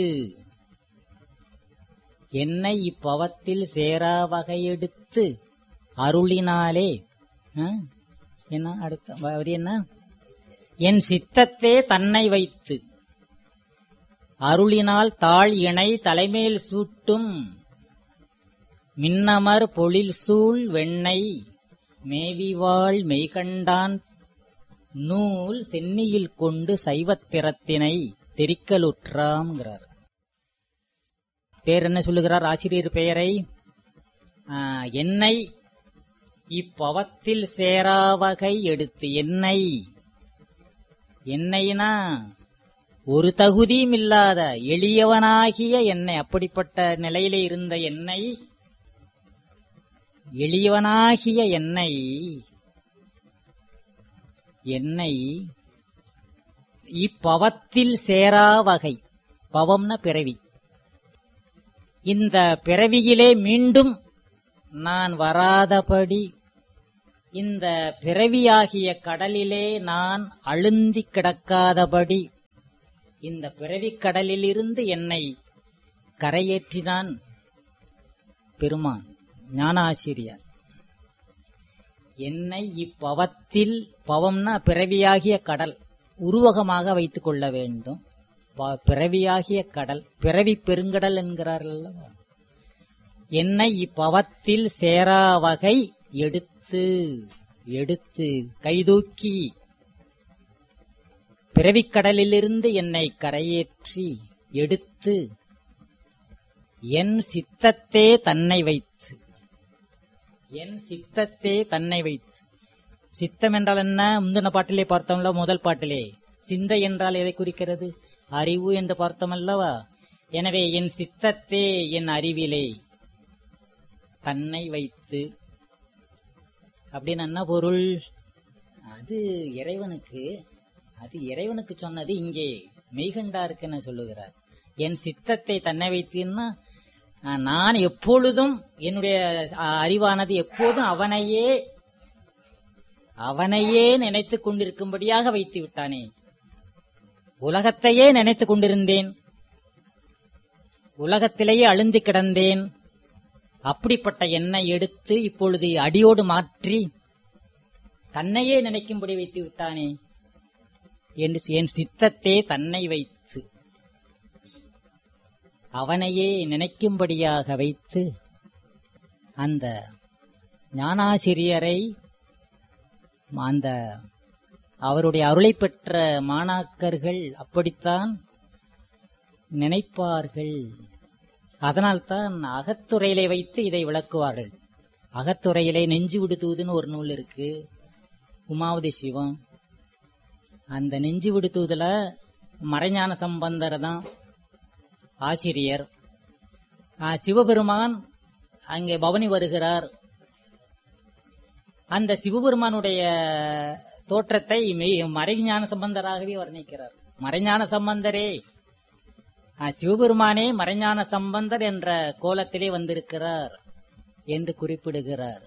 என்னை இப்பவத்தில் சேராவகை எடுத்து அருளினாலே ஆ? என்ன அடுத்த வரி என்ன என் சித்தத்தே தன்னை வைத்து அருளினால் தாழ் இணை தலைமேல் சூட்டும் மின்னமர் பொழில் சூழ் வெண்ணை மேவிவாள் மெய்கண்டான் நூல் சென்னியில் கொண்டு சைவத்திறத்தினை தெரிக்கலுற்றாம்ங்கிறார் பேர் என்ன சொல்லுகிறார் ஆசிரியர் பெயரை ஆ, என்னை இப்பவத்தில் சேராவகை எடுத்து என்னை என்னைனா ஒரு தகுதியும் இல்லாத எளியவனாகிய என்னை அப்படிப்பட்ட நிலையிலே இருந்த என்னை எளியவனாகிய என்னை என்னை இப்பவத்தில் சேரா வகை பவம்ன பிறவி இந்த பிறவியிலே மீண்டும் நான் வராதபடி இந்த பிறவியாகிய கடலிலே நான் அழுந்தி கிடக்காதபடி இந்த பிறவிக் கடலிலிருந்து என்னை கரையேற்றினான் பெருமான் ஞானாசிரியர் என்னை இப்பவத்தில் பவம்னா பிறவியாகிய கடல் உருவகமாக வைத்துக் கொள்ள வேண்டும் ப- பிறவியாகிய கடல் பிறவி பெருங்கடல் என்கிறார்கள் அல்லவா? என்னை இப்பவத்தில் சேரா வகை எடுத்து எடுத்து கைதூக்கி பிறவிக் கடலிலிருந்து என்னை கரையேற்றி எடுத்து என் சித்தத்தே தன்னை வைத்து என் சித்தத்தே தன்னை வைத்து சித்தம் என்றால் என்ன முந்தின பாட்டிலே பார்த்தோம்ல முதல் பாட்டிலே சிந்தை என்றால் எதை குறிக்கிறது அறிவு என்று பார்த்தோம் அல்லவா எனவே என் சித்தத்தே என் அறிவிலே தன்னை வைத்து அப்படின்னு என்ன பொருள் அது இறைவனுக்கு அது இறைவனுக்கு சொன்னது இங்கே மெய்கண்டாருக்குன்னு சொல்லுகிறார் என் சித்தத்தை தன்னை வைத்துன்னா அஹ், நான் எப்பொழுதும் என்னுடைய அஹ், அறிவானது எப்போதும் அவனையே அவனையே நினைத்துக் கொண்டிருக்கும்படியாக வைத்து விட்டானே உலகத்தையே நினைத்துக் கொண்டிருந்தேன் உலகத்திலேயே அழுந்தி கிடந்தேன் அப்படிப்பட்ட எண்ணை எடுத்து இப்பொழுது அடியோடு மாற்றி தன்னையே நினைக்கும்படி வைத்து விட்டானே என்று என் சித்தத்தே தன்னை வைத்து அவனையே நினைக்கும்படியாக வைத்து அந்த ஞானாசிரியரை அந்த அவருடைய அருளை பெற்ற மாணாக்கர்கள் அப்படித்தான் நினைப்பார்கள் அதனால்தான் அகத்துறையிலே வைத்து இதை விளக்குவார்கள் அகத்துறையிலே நெஞ்சு விடுத்துவதுன்னு ஒரு நூல் இருக்கு உமாவதி சிவம் அந்த நெஞ்சு விடுத்துவதுல மறைஞான சம்பந்தர் தான் ஆசிரியர் ஆ, சிவபெருமான் அங்கே பவனி வருகிறார் அந்த சிவபெருமானுடைய தோற்றத்தை மெய்- மறைஞான சம்பந்தராகவே வர்ணிக்கிறார் மறைஞான சம்பந்தரே ஆ, சிவபெருமானே மறைஞான சம்பந்தர் என்ற கோலத்திலே வந்திருக்கிறார் என்று குறிப்பிடுகிறார்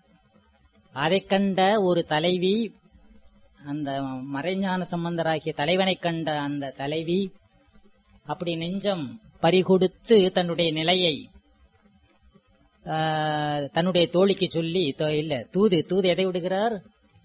அதைக் கண்ட ஒரு தலைவி அந்த மறைஞான சம்பந்தராகிய தலைவனைக் கண்ட அந்த தலைவி அப்படி நெஞ்சம் பறிகொடுத்து தன்னுடைய நிலையை ஆ, தன்னுடைய தோழிக்கு சொல்லி தோ- இல்ல தூது தூது எதை விடுகிறார்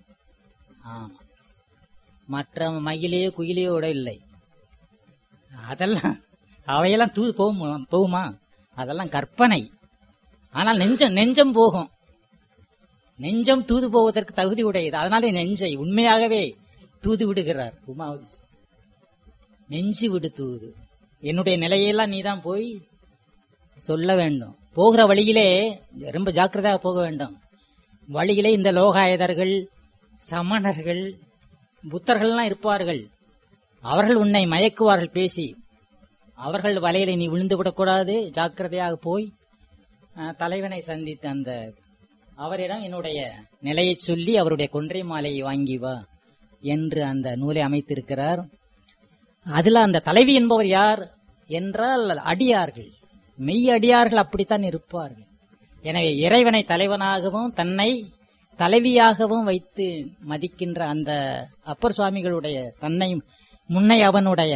ஆமா மற்ற மயிலையோ குயிலையோ விட இல்லை அதெல்லாம் அவையெல்லாம் தூது போகுமா போகுமா அதெல்லாம் கற்பனை ஆனால் நெஞ்சம் நெஞ்சம் போகும் நெஞ்சம் தூது போவதற்கு தகுதி உடையது அதனாலே நெஞ்சை உண்மையாகவே தூது விடுகிறார் உமாவதி நெஞ்சு விடு தூது என்னுடைய நிலையெல்லாம் நீதான் போய் சொல்ல வேண்டும் போகிற வழியிலே ரொம்ப ஜாக்கிரதையாக போக வேண்டும் வழியிலே இந்த லோகாயதர்கள் சமணர்கள் புத்தர்கள்லாம் இருப்பார்கள் அவர்கள் உன்னை மயக்குவார்கள் பேசி அவர்கள் வலையில நீ விழுந்து விடக்கூடாது ஜாக்கிரதையாக போய் அஹ், தலைவனை சந்தித்து அந்த அவரிடம் என்னுடைய நிலையை சொல்லி அவருடைய கொன்றை மாலையை வாங்கி வா என்று அந்த நூலை அமைத்திருக்கிறார் அதுல அந்த தலைவி என்பவர் யார் என்றால் அடியார்கள் மெய் அடியார்கள் அப்படித்தான் இருப்பார்கள் எனவே இறைவனை தலைவனாகவும் தன்னை தலைவியாகவும் வைத்து மதிக்கின்ற அந்த அப்பர் சுவாமிகளுடைய தன்னை முன்னை அவனுடைய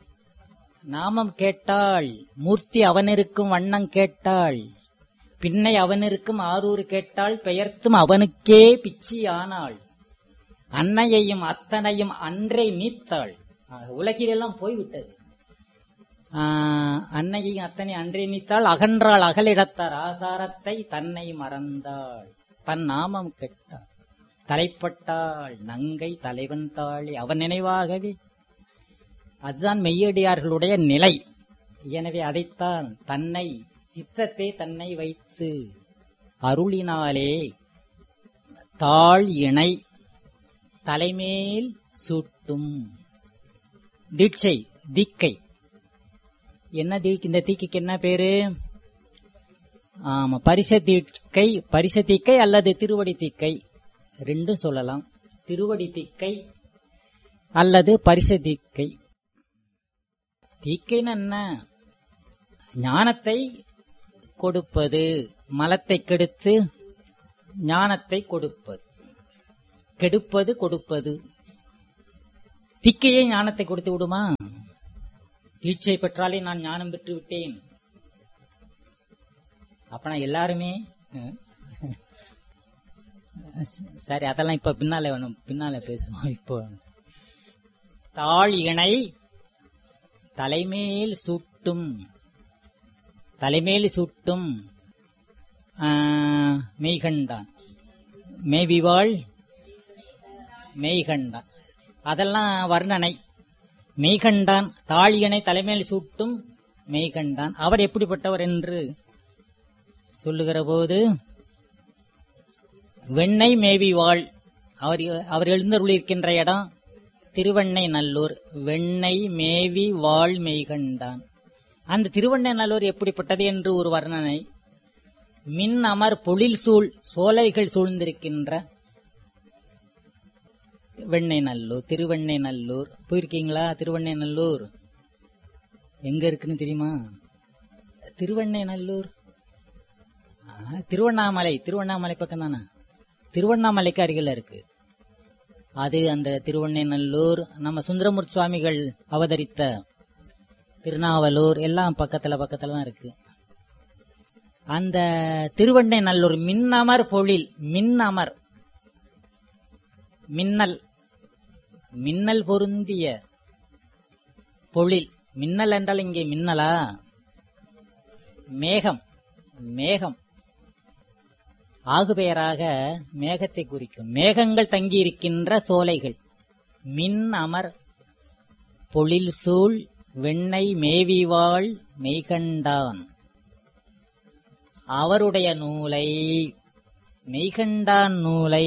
நாமம் கேட்டாள் மூர்த்தி அவனிருக்கும் வண்ணம் கேட்டாள் பின்னை அவனிருக்கும் ஆரூர் கேட்டாள் பெயர்த்தும் அவனுக்கே பிச்சி ஆனாள் அன்னையையும் அத்தனையும் அன்றே நீத்தாள் ஆக, உலகிலெல்லாம் போய்விட்டது ஆஹ், அன்னையையும் அத்தனை அன்றே நீத்தாள் அகன்றாள் அகலிடத்தார் ஆசாரத்தை தன்னை மறந்தாள் தன் நாமம் கெட்டாள் தலைப்பட்டாள் நங்கை தலைவன் தாளி அவன் நினைவாகவே அதுதான் மெய்யடியார்களுடைய நிலை எனவே அதைத்தான் தன்னை சித்தத்தை தன்னை வைத்து அருளினாலே தாழ் இணை தலைமேல் சூட்டும் தீட்சை தீக்கை என்ன தீக்கு இந்த தீக்கைக்கு என்ன பேரு ஆமா பரிச தீக்கை பரிச தீக்கை அல்லது திருவடி தீக்கை ரெண்டும் சொல்லலாம் திருவடி தீக்கை அல்லது பரிச தீக்கை தீக்கைன்னு என்ன ஞானத்தை கொடுப்பது மலத்தை கெடுத்து ஞானத்தை கொடுப்பது கெடுப்பது கொடுப்பது திக்கையே ஞானத்தை கொடுத்து விடுமா தீட்சை பெற்றாலே நான் ஞானம் பெற்று விட்டேன் அப்பனா எல்லாருமே அஹ், சரி அதெல்லாம் இப்ப பின்னால வேணும் பின்னால பேசுவோம் இப்போ தாழ் இணை தலைமேல் சூட்டும் தலைமேல் சூட்டும் ஆஹ், மெய்கண்டான் மேவிவாள் மெய்கண்டான் அதெல்லாம் வர்ணனை மெய்கண்டான் தாழியனை தலைமையில் சூட்டும் மெய்கண்டான் அவர் எப்படிப்பட்டவர் என்று சொல்லுகிற போது வெண்ணெய் மேவி வாழ் அவர் அவர் எழுந்தருளிருக்கின்ற இடம் திருவண்ணை நல்லூர் வெண்ணெய் மேவி வாழ் மெய்கண்டான் அந்த திருவண்ணை நல்லூர் எப்படிப்பட்டது என்று ஒரு வர்ணனை மின் அமர் பொழில் சூழ் சோலைகள் சூழ்ந்திருக்கின்ற வெண்ணெய் நல்லூர் திருவெண்ணை நல்லூர் போயிருக்கீங்களா திருவெண்ணை நல்லூர் எங்க இருக்குன்னு தெரியுமா திருவெண்ணை நல்லூர் ஆ, திருவண்ணாமலை திருவண்ணாமலை பக்கம் தானே திருவண்ணாமலைக்கு அருகில் இருக்கு அது அந்த திருவண்ணை நல்லூர் நம்ம சுந்தரமூர்த்தி சுவாமிகள் அவதரித்த திருநாவலூர் எல்லாம் பக்கத்துல பக்கத்துல தான் இருக்கு அந்த திருவண்ணை நல்லூர் மின்னமர் பொழில் மின்னமர் மின்னல் மின்னல் பொருந்திய பொழில் மின்னல் என்றால் இங்கே மின்னலா மேகம் மேகம் ஆகுபெயராக மேகத்தை குறிக்கும் மேகங்கள் தங்கியிருக்கின்ற சோலைகள் மின் அமர் பொழில் சூழ் வெண்ணெய் மேவிவாள் மெய்கண்டான் அவருடைய நூலை மெய்கண்டான் நூலை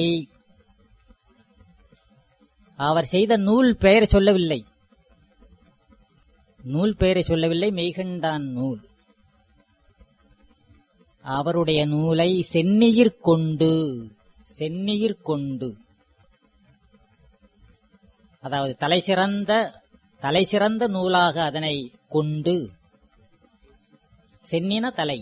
அவர் செய்த நூல் பெயரை சொல்லவில்லை நூல் பெயரை சொல்லவில்லை மெய்கண்டான் நூல் அவருடைய நூலை சென்னியிற் கொண்டு சென்னியிற் கொண்டு அதாவது தலைசிறந்த தலைசிறந்த நூலாக அதனை கொண்டு சென்னின தலை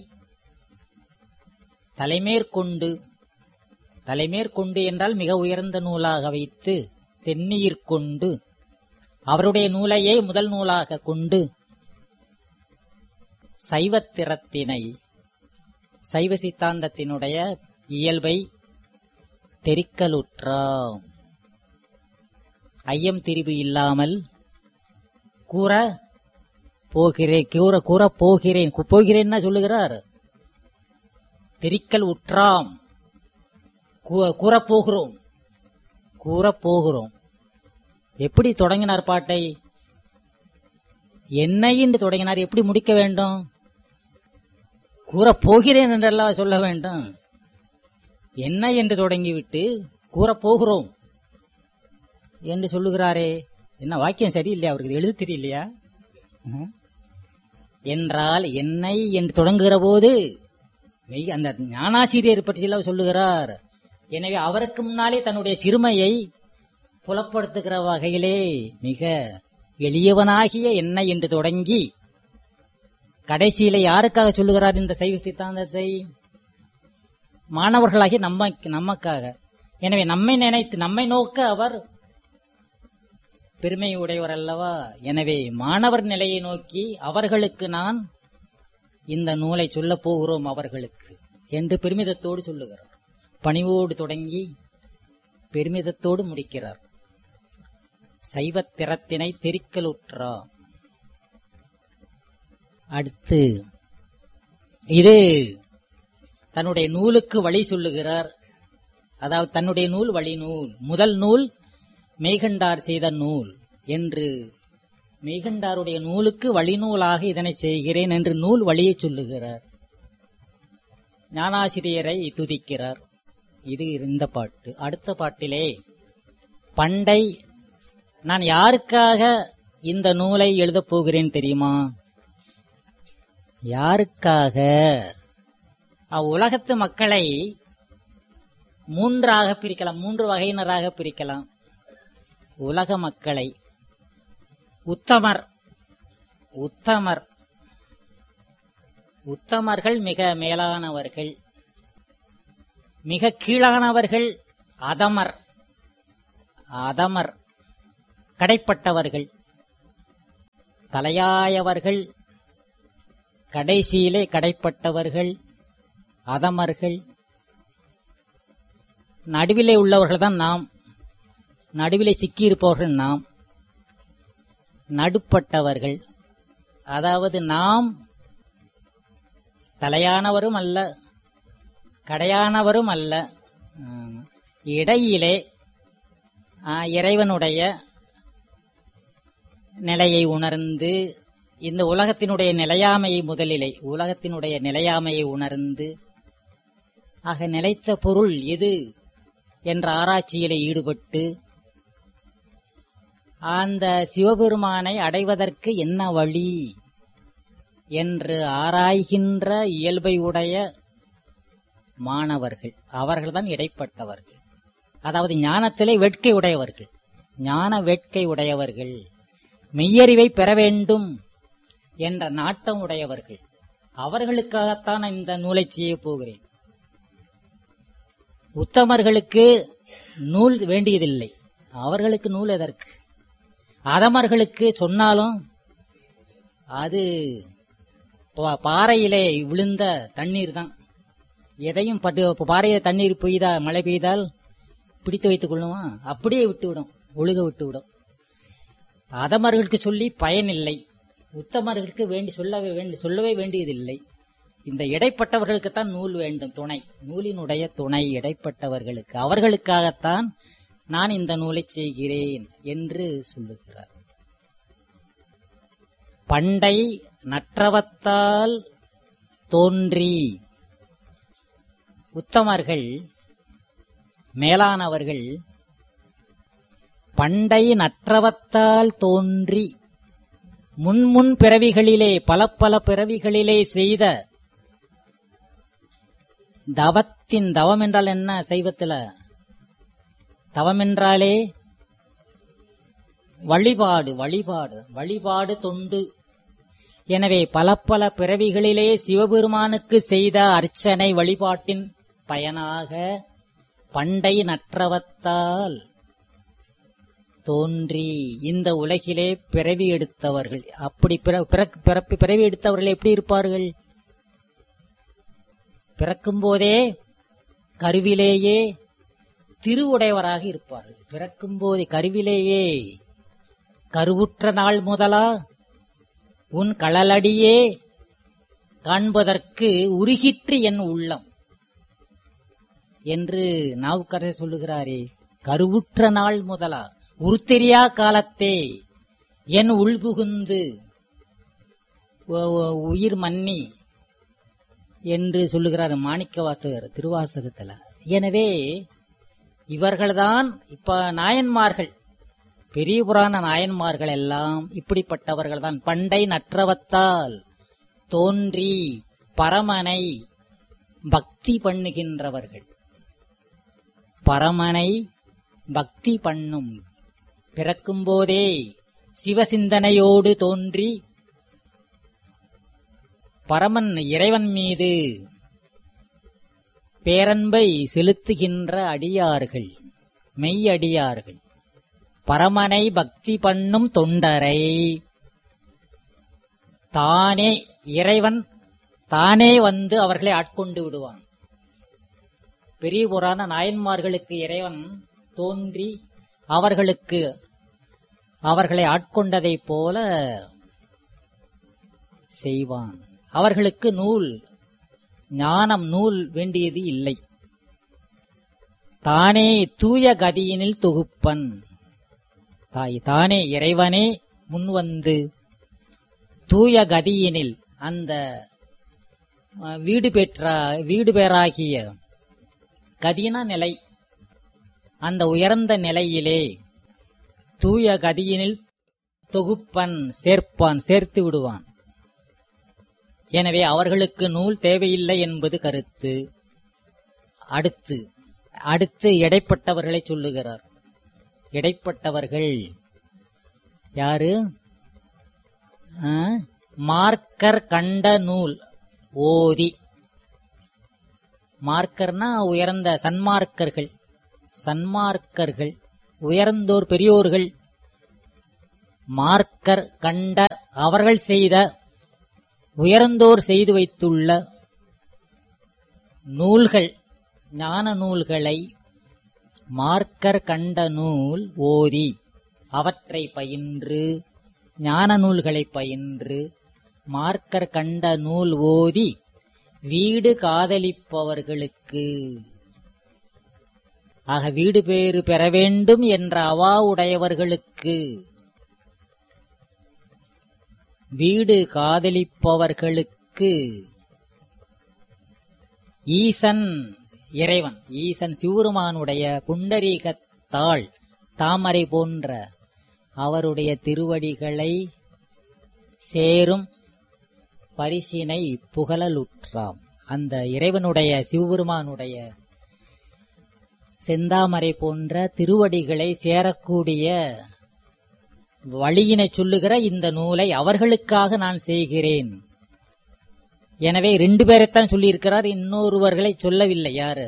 தலைமேற்கொண்டு தலைமேற்கொண்டு என்றால் மிக உயர்ந்த நூலாக வைத்து சென்னியிற் கொண்டு அவருடைய நூலையே முதல் நூலாக கொண்டு சைவத்திறத்தினை சைவ சித்தாந்தத்தினுடைய இயல்பை தெரிக்கலுற்றாம் ஐயம் திரிவு இல்லாமல் கூற போகிறேன் கூற கூற போகிறேன் கு- போகிறேன்னா சொல்லுகிறார் தெரிக்கல் உற்றாம் கூ- கூறப் போகிறோம் கூறப் போகிறோம் எப்படி தொடங்கினார் பாட்டை என்னை என்று தொடங்கினார் எப்படி முடிக்க வேண்டும் கூறப் போகிறேன் என்றெல்லாம் சொல்ல வேண்டும் என்ன என்று தொடங்கிவிட்டு கூறப் போகிறோம் என்று சொல்லுகிறாரே என்ன வாக்கியம் சரியில்லையா அவருக்கு இது எழுத தெரியலையா அஹ். என்றால் என்னை என்று தொடங்குகிற போது மெய் அந்த ஞானாசிரியர் பற்றியெல்லாம் சொல்லுகிறார் எனவே அவருக்கு முன்னாலே தன்னுடைய சிறுமையை புலப்படுத்துகிற வகையிலே மிக எளியவனாகிய என்னை என்று தொடங்கி கடைசியில யாருக்காக சொல்லுகிறார் இந்த சைவ சித்தாந்தத்தை மாணவர்களாகிய நம்ம நமக்காக எனவே நம்மை நினைத்து நம்மை நோக்க அவர் பெருமை உடையவர் அல்லவா எனவே மாணவர் நிலையை நோக்கி அவர்களுக்கு நான் இந்த நூலை சொல்லப் போகிறோம் அவர்களுக்கு என்று பெருமிதத்தோடு சொல்லுகிறார் பணிவோடு தொடங்கி பெருமிதத்தோடு முடிக்கிறார் சைவத் திறத்தினை தெரிக்கலுற்றா அடுத்து இது தன்னுடைய நூலுக்கு வழி சொல்லுகிறார் அதாவது தன்னுடைய நூல் வழி நூல் முதல் நூல் மெய்கண்டார் செய்த நூல் என்று மெய்கண்டாருடைய நூலுக்கு வழிநூலாக இதனை செய்கிறேன் என்று நூல் வழியை சொல்லுகிறார் ஞானாசிரியரை துதிக்கிறார் இது இந்த பாட்டு அடுத்த பாட்டிலே பண்டை நான் யாருக்காக இந்த நூலை எழுதப் போகிறேன் தெரியுமா யாருக்காக அவ்வுலகத்து மக்களை மூன்றாக பிரிக்கலாம் மூன்று வகையினராக பிரிக்கலாம் உலக மக்களை உத்தமர் உத்தமர் உத்தமர்கள் மிக மேலானவர்கள் மிக கீழானவர்கள் அதமர் அதமர் கடைப்பட்டவர்கள் தலையாயவர்கள் கடைசியிலே கடைப்பட்டவர்கள் அதமர்கள் நடுவிலே உள்ளவர்கள் தான் நாம் நடுவிலே சிக்கியிருப்பவர்கள் நாம் நடுப்பட்டவர்கள் அதாவது நாம் தலையானவரும் அல்ல கடையானவரும் அல்ல ஆம். இடையிலே ஆ, இறைவனுடைய நிலையை உணர்ந்து இந்த உலகத்தினுடைய நிலையாமையை முதலிலே உலகத்தினுடைய நிலையாமையை உணர்ந்து ஆக நிலைத்த பொருள் எது என்ற ஆராய்ச்சியிலே ஈடுபட்டு அந்த சிவபெருமானை அடைவதற்கு என்ன வழி என்று ஆராய்கின்ற இயல்பை உடைய மாணவர்கள் அவர்கள்தான் இடைப்பட்டவர்கள் அதாவது ஞானத்திலே வேட்கை உடையவர்கள் ஞான வேட்கை உடையவர்கள் மெய்யறிவை பெற வேண்டும் என்ற நாட்டம் உடையவர்கள் அவர்களுக்காகத்தான் நான் இந்த நூலை செய்ய போகிறேன் உத்தமர்களுக்கு நூல் வேண்டியதில்லை அவர்களுக்கு நூல் எதற்கு அதமர்களுக்கு சொன்னாலும் அது பா- பாறையிலே விழுந்த தண்ணீர் தான் எதையும் பட்டு பாறையில தண்ணீர் பெய்தா மழை பெய்தால் பிடித்து வைத்துக் கொள்ளுமா அப்படியே விட்டுவிடும் ஒழுக விட்டுவிடும் அதமர்களுக்கு சொல்லி பயனில்லை உத்தமர்களுக்கு வேண்டி சொல்லவே வேண்டி சொல்லவே வேண்டியதில்லை இந்த இடைப்பட்டவர்களுக்குத்தான் நூல் வேண்டும் துணை நூலினுடைய துணை இடைப்பட்டவர்களுக்கு அவர்களுக்காகத்தான் நான் இந்த நூலை செய்கிறேன் என்று சொல்லுகிறார் பண்டை நற்றவத்தால் தோன்றி உத்தமர்கள் மேலானவர்கள் பண்டை நற்றவத்தால் தோன்றி முன்முன் பிறவிகளிலே பல பல பிறவிகளிலே செய்த தவத்தின் தவம் என்றால் என்ன சைவத்துல தவம் என்றாலே வழிபாடு வழிபாடு வழிபாடு தொண்டு எனவே பல பல பிறவிகளிலே சிவபெருமானுக்கு செய்த அர்ச்சனை வழிபாட்டின் பயனாக பண்டை நற்றவத்தால் தோன்றி இந்த உலகிலே பிறவி எடுத்தவர்கள் அப்படி பிற- பிறக்- பிறப்பு பிறவி எடுத்தவர்கள் எப்படி இருப்பார்கள் பிறக்கும் போதே கருவிலேயே திருவுடையவராக இருப்பார்கள் பிறக்கும் போதே கருவிலேயே கருவுற்ற நாள் முதலா உன் களலடியே காண்பதற்கு உருகிற்று என் உள்ளம் என்று நாவுக்கரசர் சொல்லுகிறாரே கருவுற்ற நாள் முதலா உருத்தெரியா காலத்தே என் உள்புகுந்து ஒ- ஒ- உயிர் மன்னி என்று சொல்லுகிறார் மாணிக்கவாசகர் திருவாசகத்துல எனவே இவர்கள்தான் இப்ப நாயன்மார்கள் பெரிய புராண நாயன்மார்கள் எல்லாம் இப்படிப்பட்டவர்கள் தான் பண்டை நற்றவத்தால் தோன்றி பரமனை பக்தி பண்ணுகின்றவர்கள் பரமனை பக்தி பண்ணும் பிறக்கும்போதே சிவசிந்தனையோடு தோன்றி பரமன் இறைவன் மீது பேரன்பை செலுத்துகின்ற அடியார்கள் மெய்யடியார்கள் பரமனை பக்தி பண்ணும் தொண்டரை தானே இறைவன் தானே வந்து அவர்களை ஆட்கொண்டு விடுவான் பெரிய புராண நாயன்மார்களுக்கு இறைவன் தோன்றி அவர்களுக்கு அவர்களை ஆட்கொண்டதைப் போல செய்வான் அவர்களுக்கு நூல் ஞானம் நூல் வேண்டியது இல்லை தானே தூய கதியினில் தொகுப்பன் தாய் தானே இறைவனே முன்வந்து தூய கதியினில் அந்த அஹ், வீடு பெற்ற வீடு பேராகிய கதினா நிலை அந்த உயர்ந்த நிலையிலே தூய கதியினில் தொகுப்பன் சேர்ப்பான் சேர்த்து விடுவான் எனவே அவர்களுக்கு நூல் தேவையில்லை என்பது கருத்து அடுத்து அடுத்து இடைப்பட்டவர்களை சொல்லுகிறார் இடைப்பட்டவர்கள் யாரு ஆ? மார்க்கர் கண்ட நூல் ஓதி மார்க்கர்னா உயர்ந்த சன்மார்க்கர்கள் சன்மார்க்கர்கள் உயர்ந்தோர் பெரியோர்கள் மார்க்கர் கண்டர் அவர்கள் செய்த உயர்ந்தோர் செய்து வைத்துள்ள நூல்கள் ஞான நூல்களை மார்க்கர் கண்ட நூல் ஓதி அவற்றை பயின்று ஞான நூல்களை பயின்று மார்க்கர் கண்ட நூல் ஓதி வீடு காதலிப்பவர்களுக்கு ஆக வீடு பேறு பெற வேண்டும் என்ற அவா உடையவர்களுக்கு வீடு காதலிப்பவர்களுக்கு ஈசன் இறைவன் ஈசன் சிவருமானுடைய புண்டரீகத்தாள் தாமரை போன்ற அவருடைய திருவடிகளை சேரும் பரிசினை புகழலுற்றாம் அந்த இறைவனுடைய சிவபெருமானுடைய செந்தாமரை போன்ற திருவடிகளை சேரக்கூடிய வழியினை சொல்லுகிற இந்த நூலை அவர்களுக்காக நான் செய்கிறேன் எனவே ரெண்டு பேரைத்தான் சொல்லியிருக்கிறார் இன்னொருவர்களை சொல்லவில்லை யாரு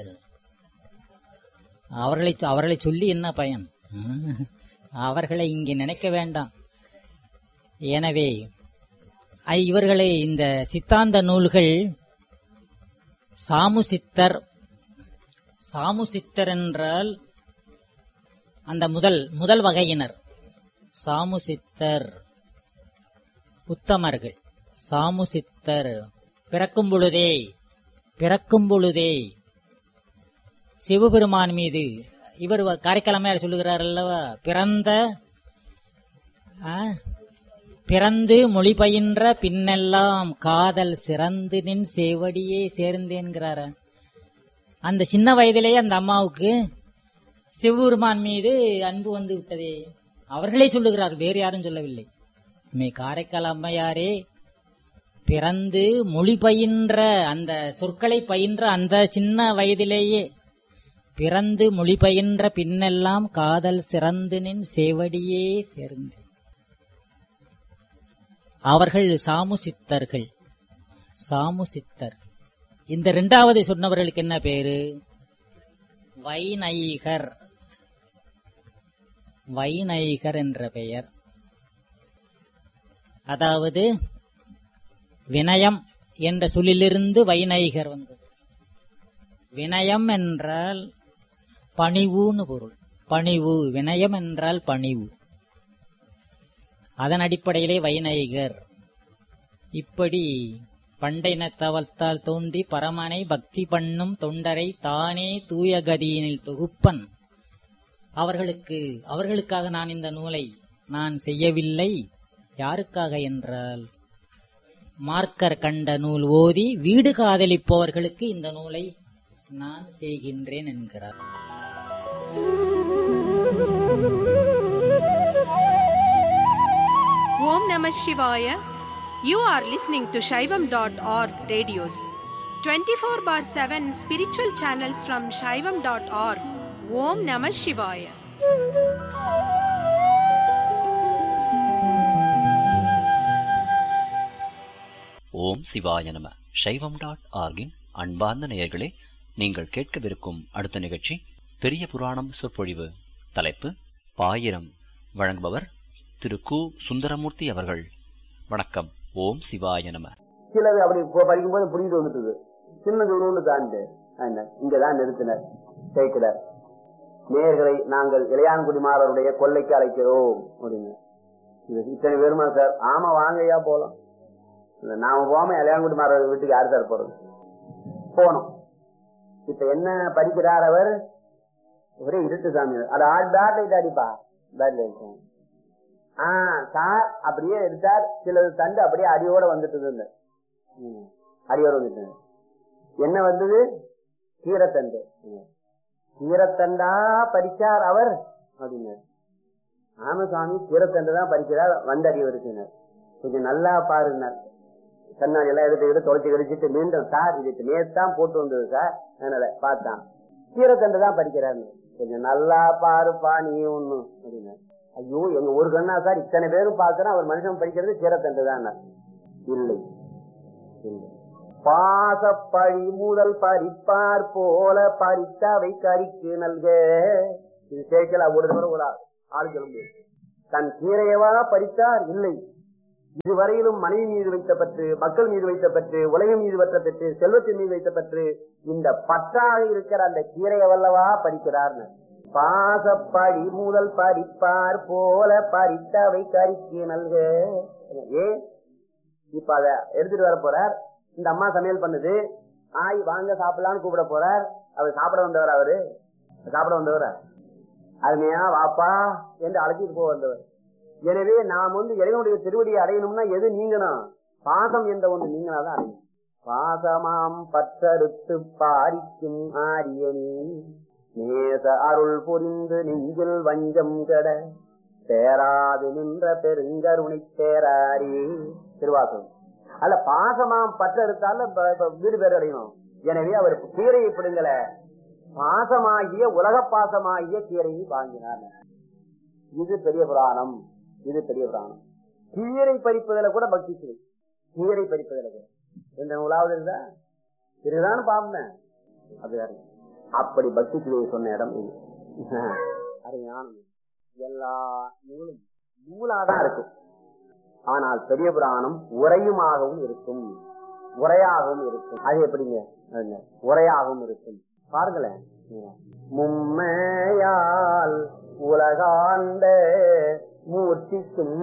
அவர்களை அவர்களை சொல்லி என்ன பயன் அவர்களை இங்கே நினைக்க வேண்டாம் எனவே ஐ- இவர்களை இந்த சித்தாந்த நூல்கள் சாமுசித்தர் சாமுசித்தர் என்றால் அந்த முதல் முதல் வகையினர் சாமுசித்தர் உத்தமர்கள் சாமுசித்தர் பிறக்கும் பொழுதே பிறக்கும் பொழுதே சிவபெருமான் மீது இவர் வ- காரைக்காலமையார் சொல்லுகிறார் அல்லவா பிறந்த ஆ, பிறந்து மொழி பயின்ற பின்னெல்லாம் காதல் சிறந்து நின் சேவடியே சேர்ந்தேன்கிறார அந்த சின்ன வயதிலேயே அந்த அம்மாவுக்கு சிவபெருமான் மீது அன்பு வந்து விட்டதே அவர்களே சொல்லுகிறார் வேறு யாரும் சொல்லவில்லை மே காரைக்கால் அம்மையாரே பிறந்து மொழி பயின்ற அந்த சொற்களை பயின்ற அந்த சின்ன வயதிலேயே பிறந்து மொழி பயின்ற பின்னெல்லாம் காதல் சிறந்து நின் சேவடியே சேர்ந்து அவர்கள் சாமுசித்தர்கள் சாமுசித்தர் இந்த இரண்டாவது சொன்னவர்களுக்கு என்ன பேரு வைநைகர் வைநைகர் என்ற பெயர் அதாவது வினயம் என்ற சொல்லிலிருந்து வைநைகர் வந்தது வினயம் என்றால் பணிவுன்னு பொருள் பணிவு வினயம் என்றால் பணிவு அதன் அடிப்படையிலே வைநைகர் இப்படி பண்டைனத்தவத்தால் தோன்றி பரமனை பக்தி பண்ணும் தொண்டரை தானே தூய கதியினில் தொகுப்பன் அவர்களுக்கு அவர்களுக்காக நான் இந்த நூலை நான் செய்யவில்லை யாருக்காக என்றால் மார்க்கர் கண்ட நூல் ஓதி வீடு காதலிப்பவர்களுக்கு இந்த நூலை நான் செய்கின்றேன் என்கிறார் Om Namah Shivaya. You are listening to Shaivam.org radios. 24 bar 7 spiritual channels from Shaivam.org. Om Namah Shivaya. ஓம் சிவாய நம சைவம் டாட் ஆர்கின் அன்பார்ந்த நேயர்களே நீங்கள் கேட்கவிருக்கும் அடுத்த நிகழ்ச்சி பெரிய புராணம் சொற்பொழிவு தலைப்பு பாயிரம் வழங்குபவர் திரு கு சுந்தரமூர்த்தி அவர்கள் வணக்கம் ஓம் சிவாய நம சிலது அப்படி போ- படிக்கும்போது புரிந்து வந்துட்டுது சின்னது ஒன்று தாண்டு இங்கதான் நிறுத்தினர் கேட்கிறார் நேயர்களை நாங்கள் இளையான்குடிமாரருடைய கொல்லைக்கு அழைக்கிறோம் அப்படின்னு இது இத்தனை பேருமா சார் ஆமா வாங்கய்யா போலாம் இல்ல, நாம போகாம இளையான்குடிமாரர் வீட்டுக்கு யார் சார் போறது போனோம் இப்ப என்ன படிக்கிறார் அவர் ஒரே இருட்டு சாமி அது ஆட் பேட் லைட் அடிப்பா பேட் லைட் ஆ சார் அப்படியே எடுத்தார் சிலது தண்டு அப்படியே அடியோட வந்துட்டு இருந்த அடியோட வந்துட்டு என்ன வந்தது கீரத்தண்டு ம். கீரத்தண்டா படிச்சார் அவர் அப்படின்னு ஆமா சுவாமி கீரத்தண்டு தான் படிக்கிறார் வந்த அறிவு இருக்குனர் கொஞ்சம் நல்லா பாருனர் கண்ணாடி எல்லாம் எடுத்து எடுத்து தொலைச்சு கழிச்சிட்டு மீண்டும் சார் இதுக்கு நேத்தான் போட்டு வந்தது சார் அதனால பார்த்தான் கீரத்தண்டு தான் படிக்கிறார் கொஞ்சம் நல்லா பாருப்பா நீ ஒண்ணு அப்படின்னு ஐயோ எங்க ஒரு கண்ணா சார் இத்தனை பேரும் பாக்குறோம் அவர் மனுஷன் படிக்கிறது கீரத்தண்டு தான் இல்லை இல்லை பாசப்பழி முதல் பறிப்பார் போல பறித்தவை கறிக்கு நல்க இது சேர்க்கல ஒரு தடவை ஒரு ஆள் ஆள் சொல்ல முடியாது தன் கீரையவா பறித்தார் இல்லை இதுவரையிலும் மனைவி மீது வைத்த பற்று மக்கள் மீது வைத்த பற்று உலகம் மீது வைத்த பற்று செல்வத்தின் மீது வைத்த பற்று இந்த பற்றாக இருக்கிற அந்த கீரையை வல்லவா பறிக்கிறார்னு பாசப்படி முதல் பறிப்பார் போல பறித்தவை கறிக்கு நல்க ஏ இப்ப அத எடுத்துட்டு வர போறார் இந்த அம்மா சமையல் பண்ணுது ஆய் வாங்க சாப்பிடலாம்னு கூப்பிட போறார் அவர் சாப்பிட வந்தவர் அவரு சாப்பிட வந்தவர் அருமையா வாப்பா என்று அழைச்சிட்டு போக வந்தவர் எனவே நாம் வந்து இறைவனுடைய திருவடியை அடையணும்னா எது நீங்கணும் பாசம் என்ற ஒன்று நீங்களாதான் அடையணும் பாசமாம் பற்றறுத்து பாரிக்கும் ஆரியனே நேச அருள் புரிந்து நெஞ்சில் வஞ்சம் கட தேராது நின்ற பெருங்கருணை தேராரே திருவாசகம் அல்ல பாசமாம் பற்றறுத்தால ப- ப- வீடு பேர் அடையணும் எனவே அவர் கீரையை பிடுங்கல பாசமாகிய உலக பாசமாகிய கீரையை வாங்கினார் இது பெரிய புராணம் இது பெரிய புராணம் கீரை பறிப்பதில் கூட பக்தி சிலை கீரை பறிப்பதில் கூட எந்த நூலாவது இருந்தா இதுதான் பாம்பேன் அப்படிதான் அப்படி பக்தி சிலையை சொன்ன இடம் இது அருமையான நூல். எல்லா நூலும் நூலாதான் இருக்கும் ஆனால் பெரிய புராணம் உரையுமாகவும் இருக்கும் உரையாகவும் இருக்கும் அது எப்படிங்க அதுங்க, உரையாகவும் இருக்கும் பாருங்களேன் மும்மையால் உலகாண்ட மூர்த்திக்கும்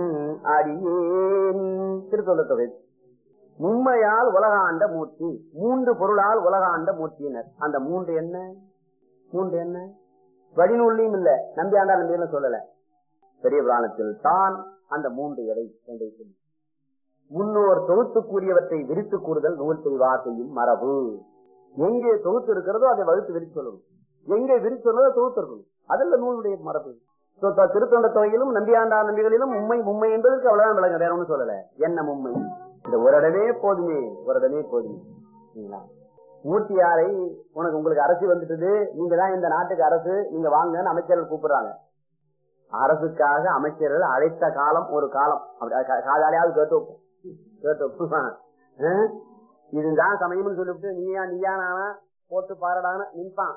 அடியேன் திருத்தொல்ல தொகை மும்மையால் உலகாண்ட மூர்த்தி மூன்று பொருளால் உலகாண்ட மூர்த்தியினர் அந்த மூன்று என்ன மூன்று என்ன வழிநூல்லையும் இல்ல நம்பியாண்டா நம்பியும் சொல்லல பெரிய புராணத்தில் தான் அந்த மூன்று எடை என்று சொல்லி முன்னோர் தொகுத்து கூறியவற்றை விரித்து கூறுதல் நூல் செய்வார் செய்யும் மரபு எங்கே தொகுத்து இருக்கிறதோ அதை வகுத்து விரித்து சொல்லணும் எங்கே விரித்து சொல்றதோ தொகுத்து இருக்கணும் அதில் நூலுடைய மரபு So, த- திருத்தொண்ட தொகையிலும் நம்பியாண்டா நம்பிகளிலும் உண்மை உண்மை என்பதற்கு அவ்வளவுதான் விளங்க வேற ஒண்ணும் சொல்லல என்ன உண்மை இந்த ஒரு இடமே போதுமே ஒரு இடமே போதுமே சரிங்களா? மூர்த்தியாரை உனக்கு உங்களுக்கு அரசு வந்துட்டது நீங்க தான் இந்த நாட்டுக்கு அரசு நீங்க வாங்கன்னு அமைச்சர்கள் கூப்பிடுறாங்க அரசுக்காக அமைச்சர்கள் அழைத்த காலம் ஒரு காலம் அப்படி அது கா- காதாலையாவது கேட்டு வைப்போம் கேட்டு வைப்போம். ஆ? இதுதான் சமயம்னு சொல்லிவிட்டு நீயா நீயா நானா போட்டு பாரடான்னு நிற்பான்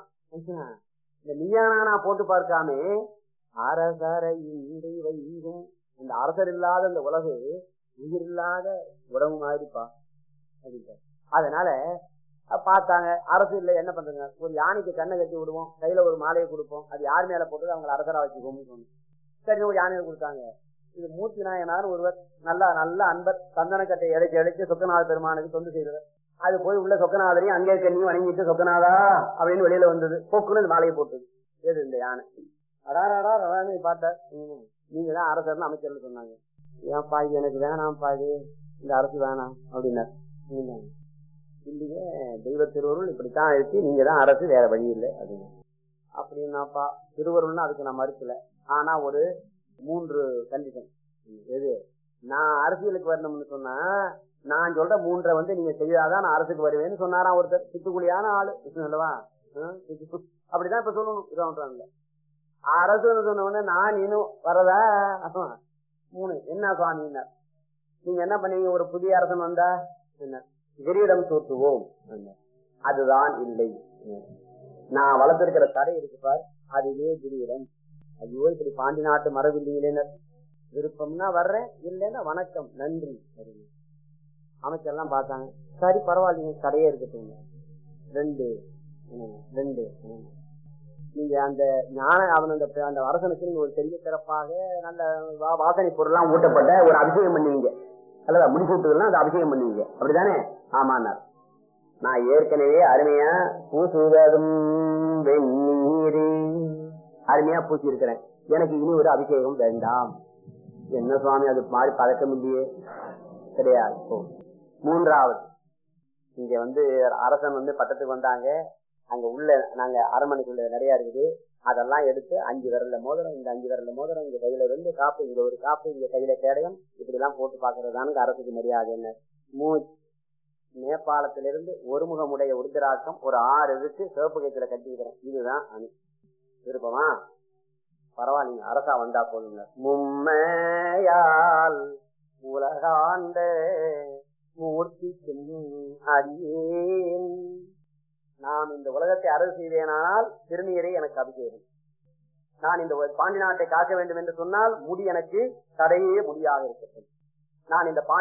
இந்த நீயா நானா போட்டு பார்க்காம அரசரை இன்றி வைகும் இந்த அரசர் இல்லாத இந்த உலகு உயிர் இல்லாத உடம்பு மாதிரிப்பா அப்படின்ட்டார். அதனால அஹ், பார்த்தாங்க அரசு இல்லை என்ன பண்றங்க ஒரு யானைக்கு கண்ணை கட்டி விடுவோம் கையில ஒரு மாலையை கொடுப்போம் அது யார் மேல போட்டு அவங்களை அரசரா வச்சுக்கோம்னு சொன்னோம் சரி ஒரு யானையை கொடுத்தாங்க இது மூர்த்தி நாயனார் ஒருவர் நல்லா நல்ல அன்பர் சந்தனக்கட்டை இடைச்சு இடைச்சு சொக்கநாத பெருமானுக்கு தொண்டு செய்தவர் அது போய் உள்ள சொக்கநாதரையும் அங்கே கண்ணியும் வணங்கிட்டு சொக்கநாதா அப்படின்னு வெளியில வந்தது பொக்குன்னு இந்த மாலையை போட்டது எது இந்த யானை அடாராடா அடான்னு பார்த்தார் ம், நீங்க தான் அரசர்னு அமைச்சர்னு சொன்னாங்க ஏன்ப்பா இது எனக்கு வேணாம்ப்பா இது இந்த அரசு வேணாம் அப்படின்னார் ம். இல்லையே தெய்வ திருவருள் இப்படித்தான் இருக்கு நீங்க தான் அரசு வேற வழி இல்லை அப்படின்னு அப்படின்னாப்பா திருவருள்னு அதுக்கு நான் மறுக்கல ஆனா ஒரு மூன்று கண்டிஷன் எது நான் அரசியலுக்கு வரணும்னு சொன்னா நான் சொல்ற மூன்றை வந்து நீங்க செய்தாதான் நான் அரசுக்கு வருவேன்னு சொன்னாராம் ஒருத்தர் சித்துக்குழியான ஆளு அல்லவா ஆ, சித்து- அப்படிதான் இப்ப சொல்லணும் இதான் அரசுன்னு சொன்ன உடனே நான் இன்னும் வரதா ஆமா. மூணு என்ன சுவாமின்னார் நீங்க என்ன பண்ணீங்க ஒரு புதிய அரசன் வந்தா என்ன கிரீடம் சூட்டுவோம் என்றார். அதுதான் இல்லை நான் வளர்த்திருக்கிற தடை இருக்கு பார் அதுவே கிரீடம் ஐயோ இப்படி பாண்டி நாட்டு மரபு இல்லைங்களே விருப்பம்னா வர்றேன் இல்லைன்னா வணக்கம் நன்றி அப்படின்னு. அமைச்சர்லாம் பார்த்தாங்க சரி பரவாயில்லைங்க தடையே இருக்கட்டும் ரெண்டு ம், ரெண்டு ம். நீங்க அந்த ஞான அவன் அந்த அந்த அரசனுக்கு நீங்க ஒரு பெரிய சிறப்பாக நல்ல வா- வாசனை பொருள்லாம் ஊட்டப்பட்ட ஒரு அபிஷேகம் பண்ணுவீங்க அல்லதா முடிசூட்டுதெல்லாம் அந்த அபிஷேகம் பண்ணுவீங்க அப்படிதானே ஆமாண்ணார் நான் ஏற்கனவே அருமையா பூசுவதும் வெந்நீரே அருமையா பூசி இருக்கிறேன் எனக்கு இனி ஒரு அபிஷேகம் வேண்டாம் என்ன சுவாமி அது மாதிரி பழக்கம் இல்லையே கிடையாது ஓ. மூன்றாவது இங்க வந்து அரசன் வந்து பட்டத்துக்கு வந்தாங்க அங்க உள்ள நாங்க அரண்மனைக்குள்ள நிறைய இருக்குது அதெல்லாம் எடுத்து அஞ்சு விரல்ல மோதிரம் இந்த அஞ்சு விரல்ல மோதிரம் இங்க கையில ரெண்டு காப்பு இங்க ஒரு காப்பு இங்க கையில கேடயம் இப்படி எல்லாம் போட்டு பாக்குறதுதானுங்க அரசுக்கு மரியாதை என்ன மூ நேபாளத்திலிருந்து ஒருமுகமுடைய உருதிராக்கம் ஒரு ஆறு இருக்கு சிவப்பு கைத்துல கட்டிக்கிறேன் இதுதான் அணி விருப்பமா பரவாயில்லைங்க அரசா வந்தா போதுங்க மும்மையால் உலகாண்ட மூர்த்திக்கும் அடியேன் நாம் இந்த உலகத்தை அரசு செய்வேனானால் திருநீரை எனக்கு அபிஷேகம் நான் இந்த பாண்டி நாட்டை காக்க வேண்டும் என்று சொன்னால் முடி எனக்கு தடையே முடியாக இருக்கட்டும் நான் இந்த பாண்டி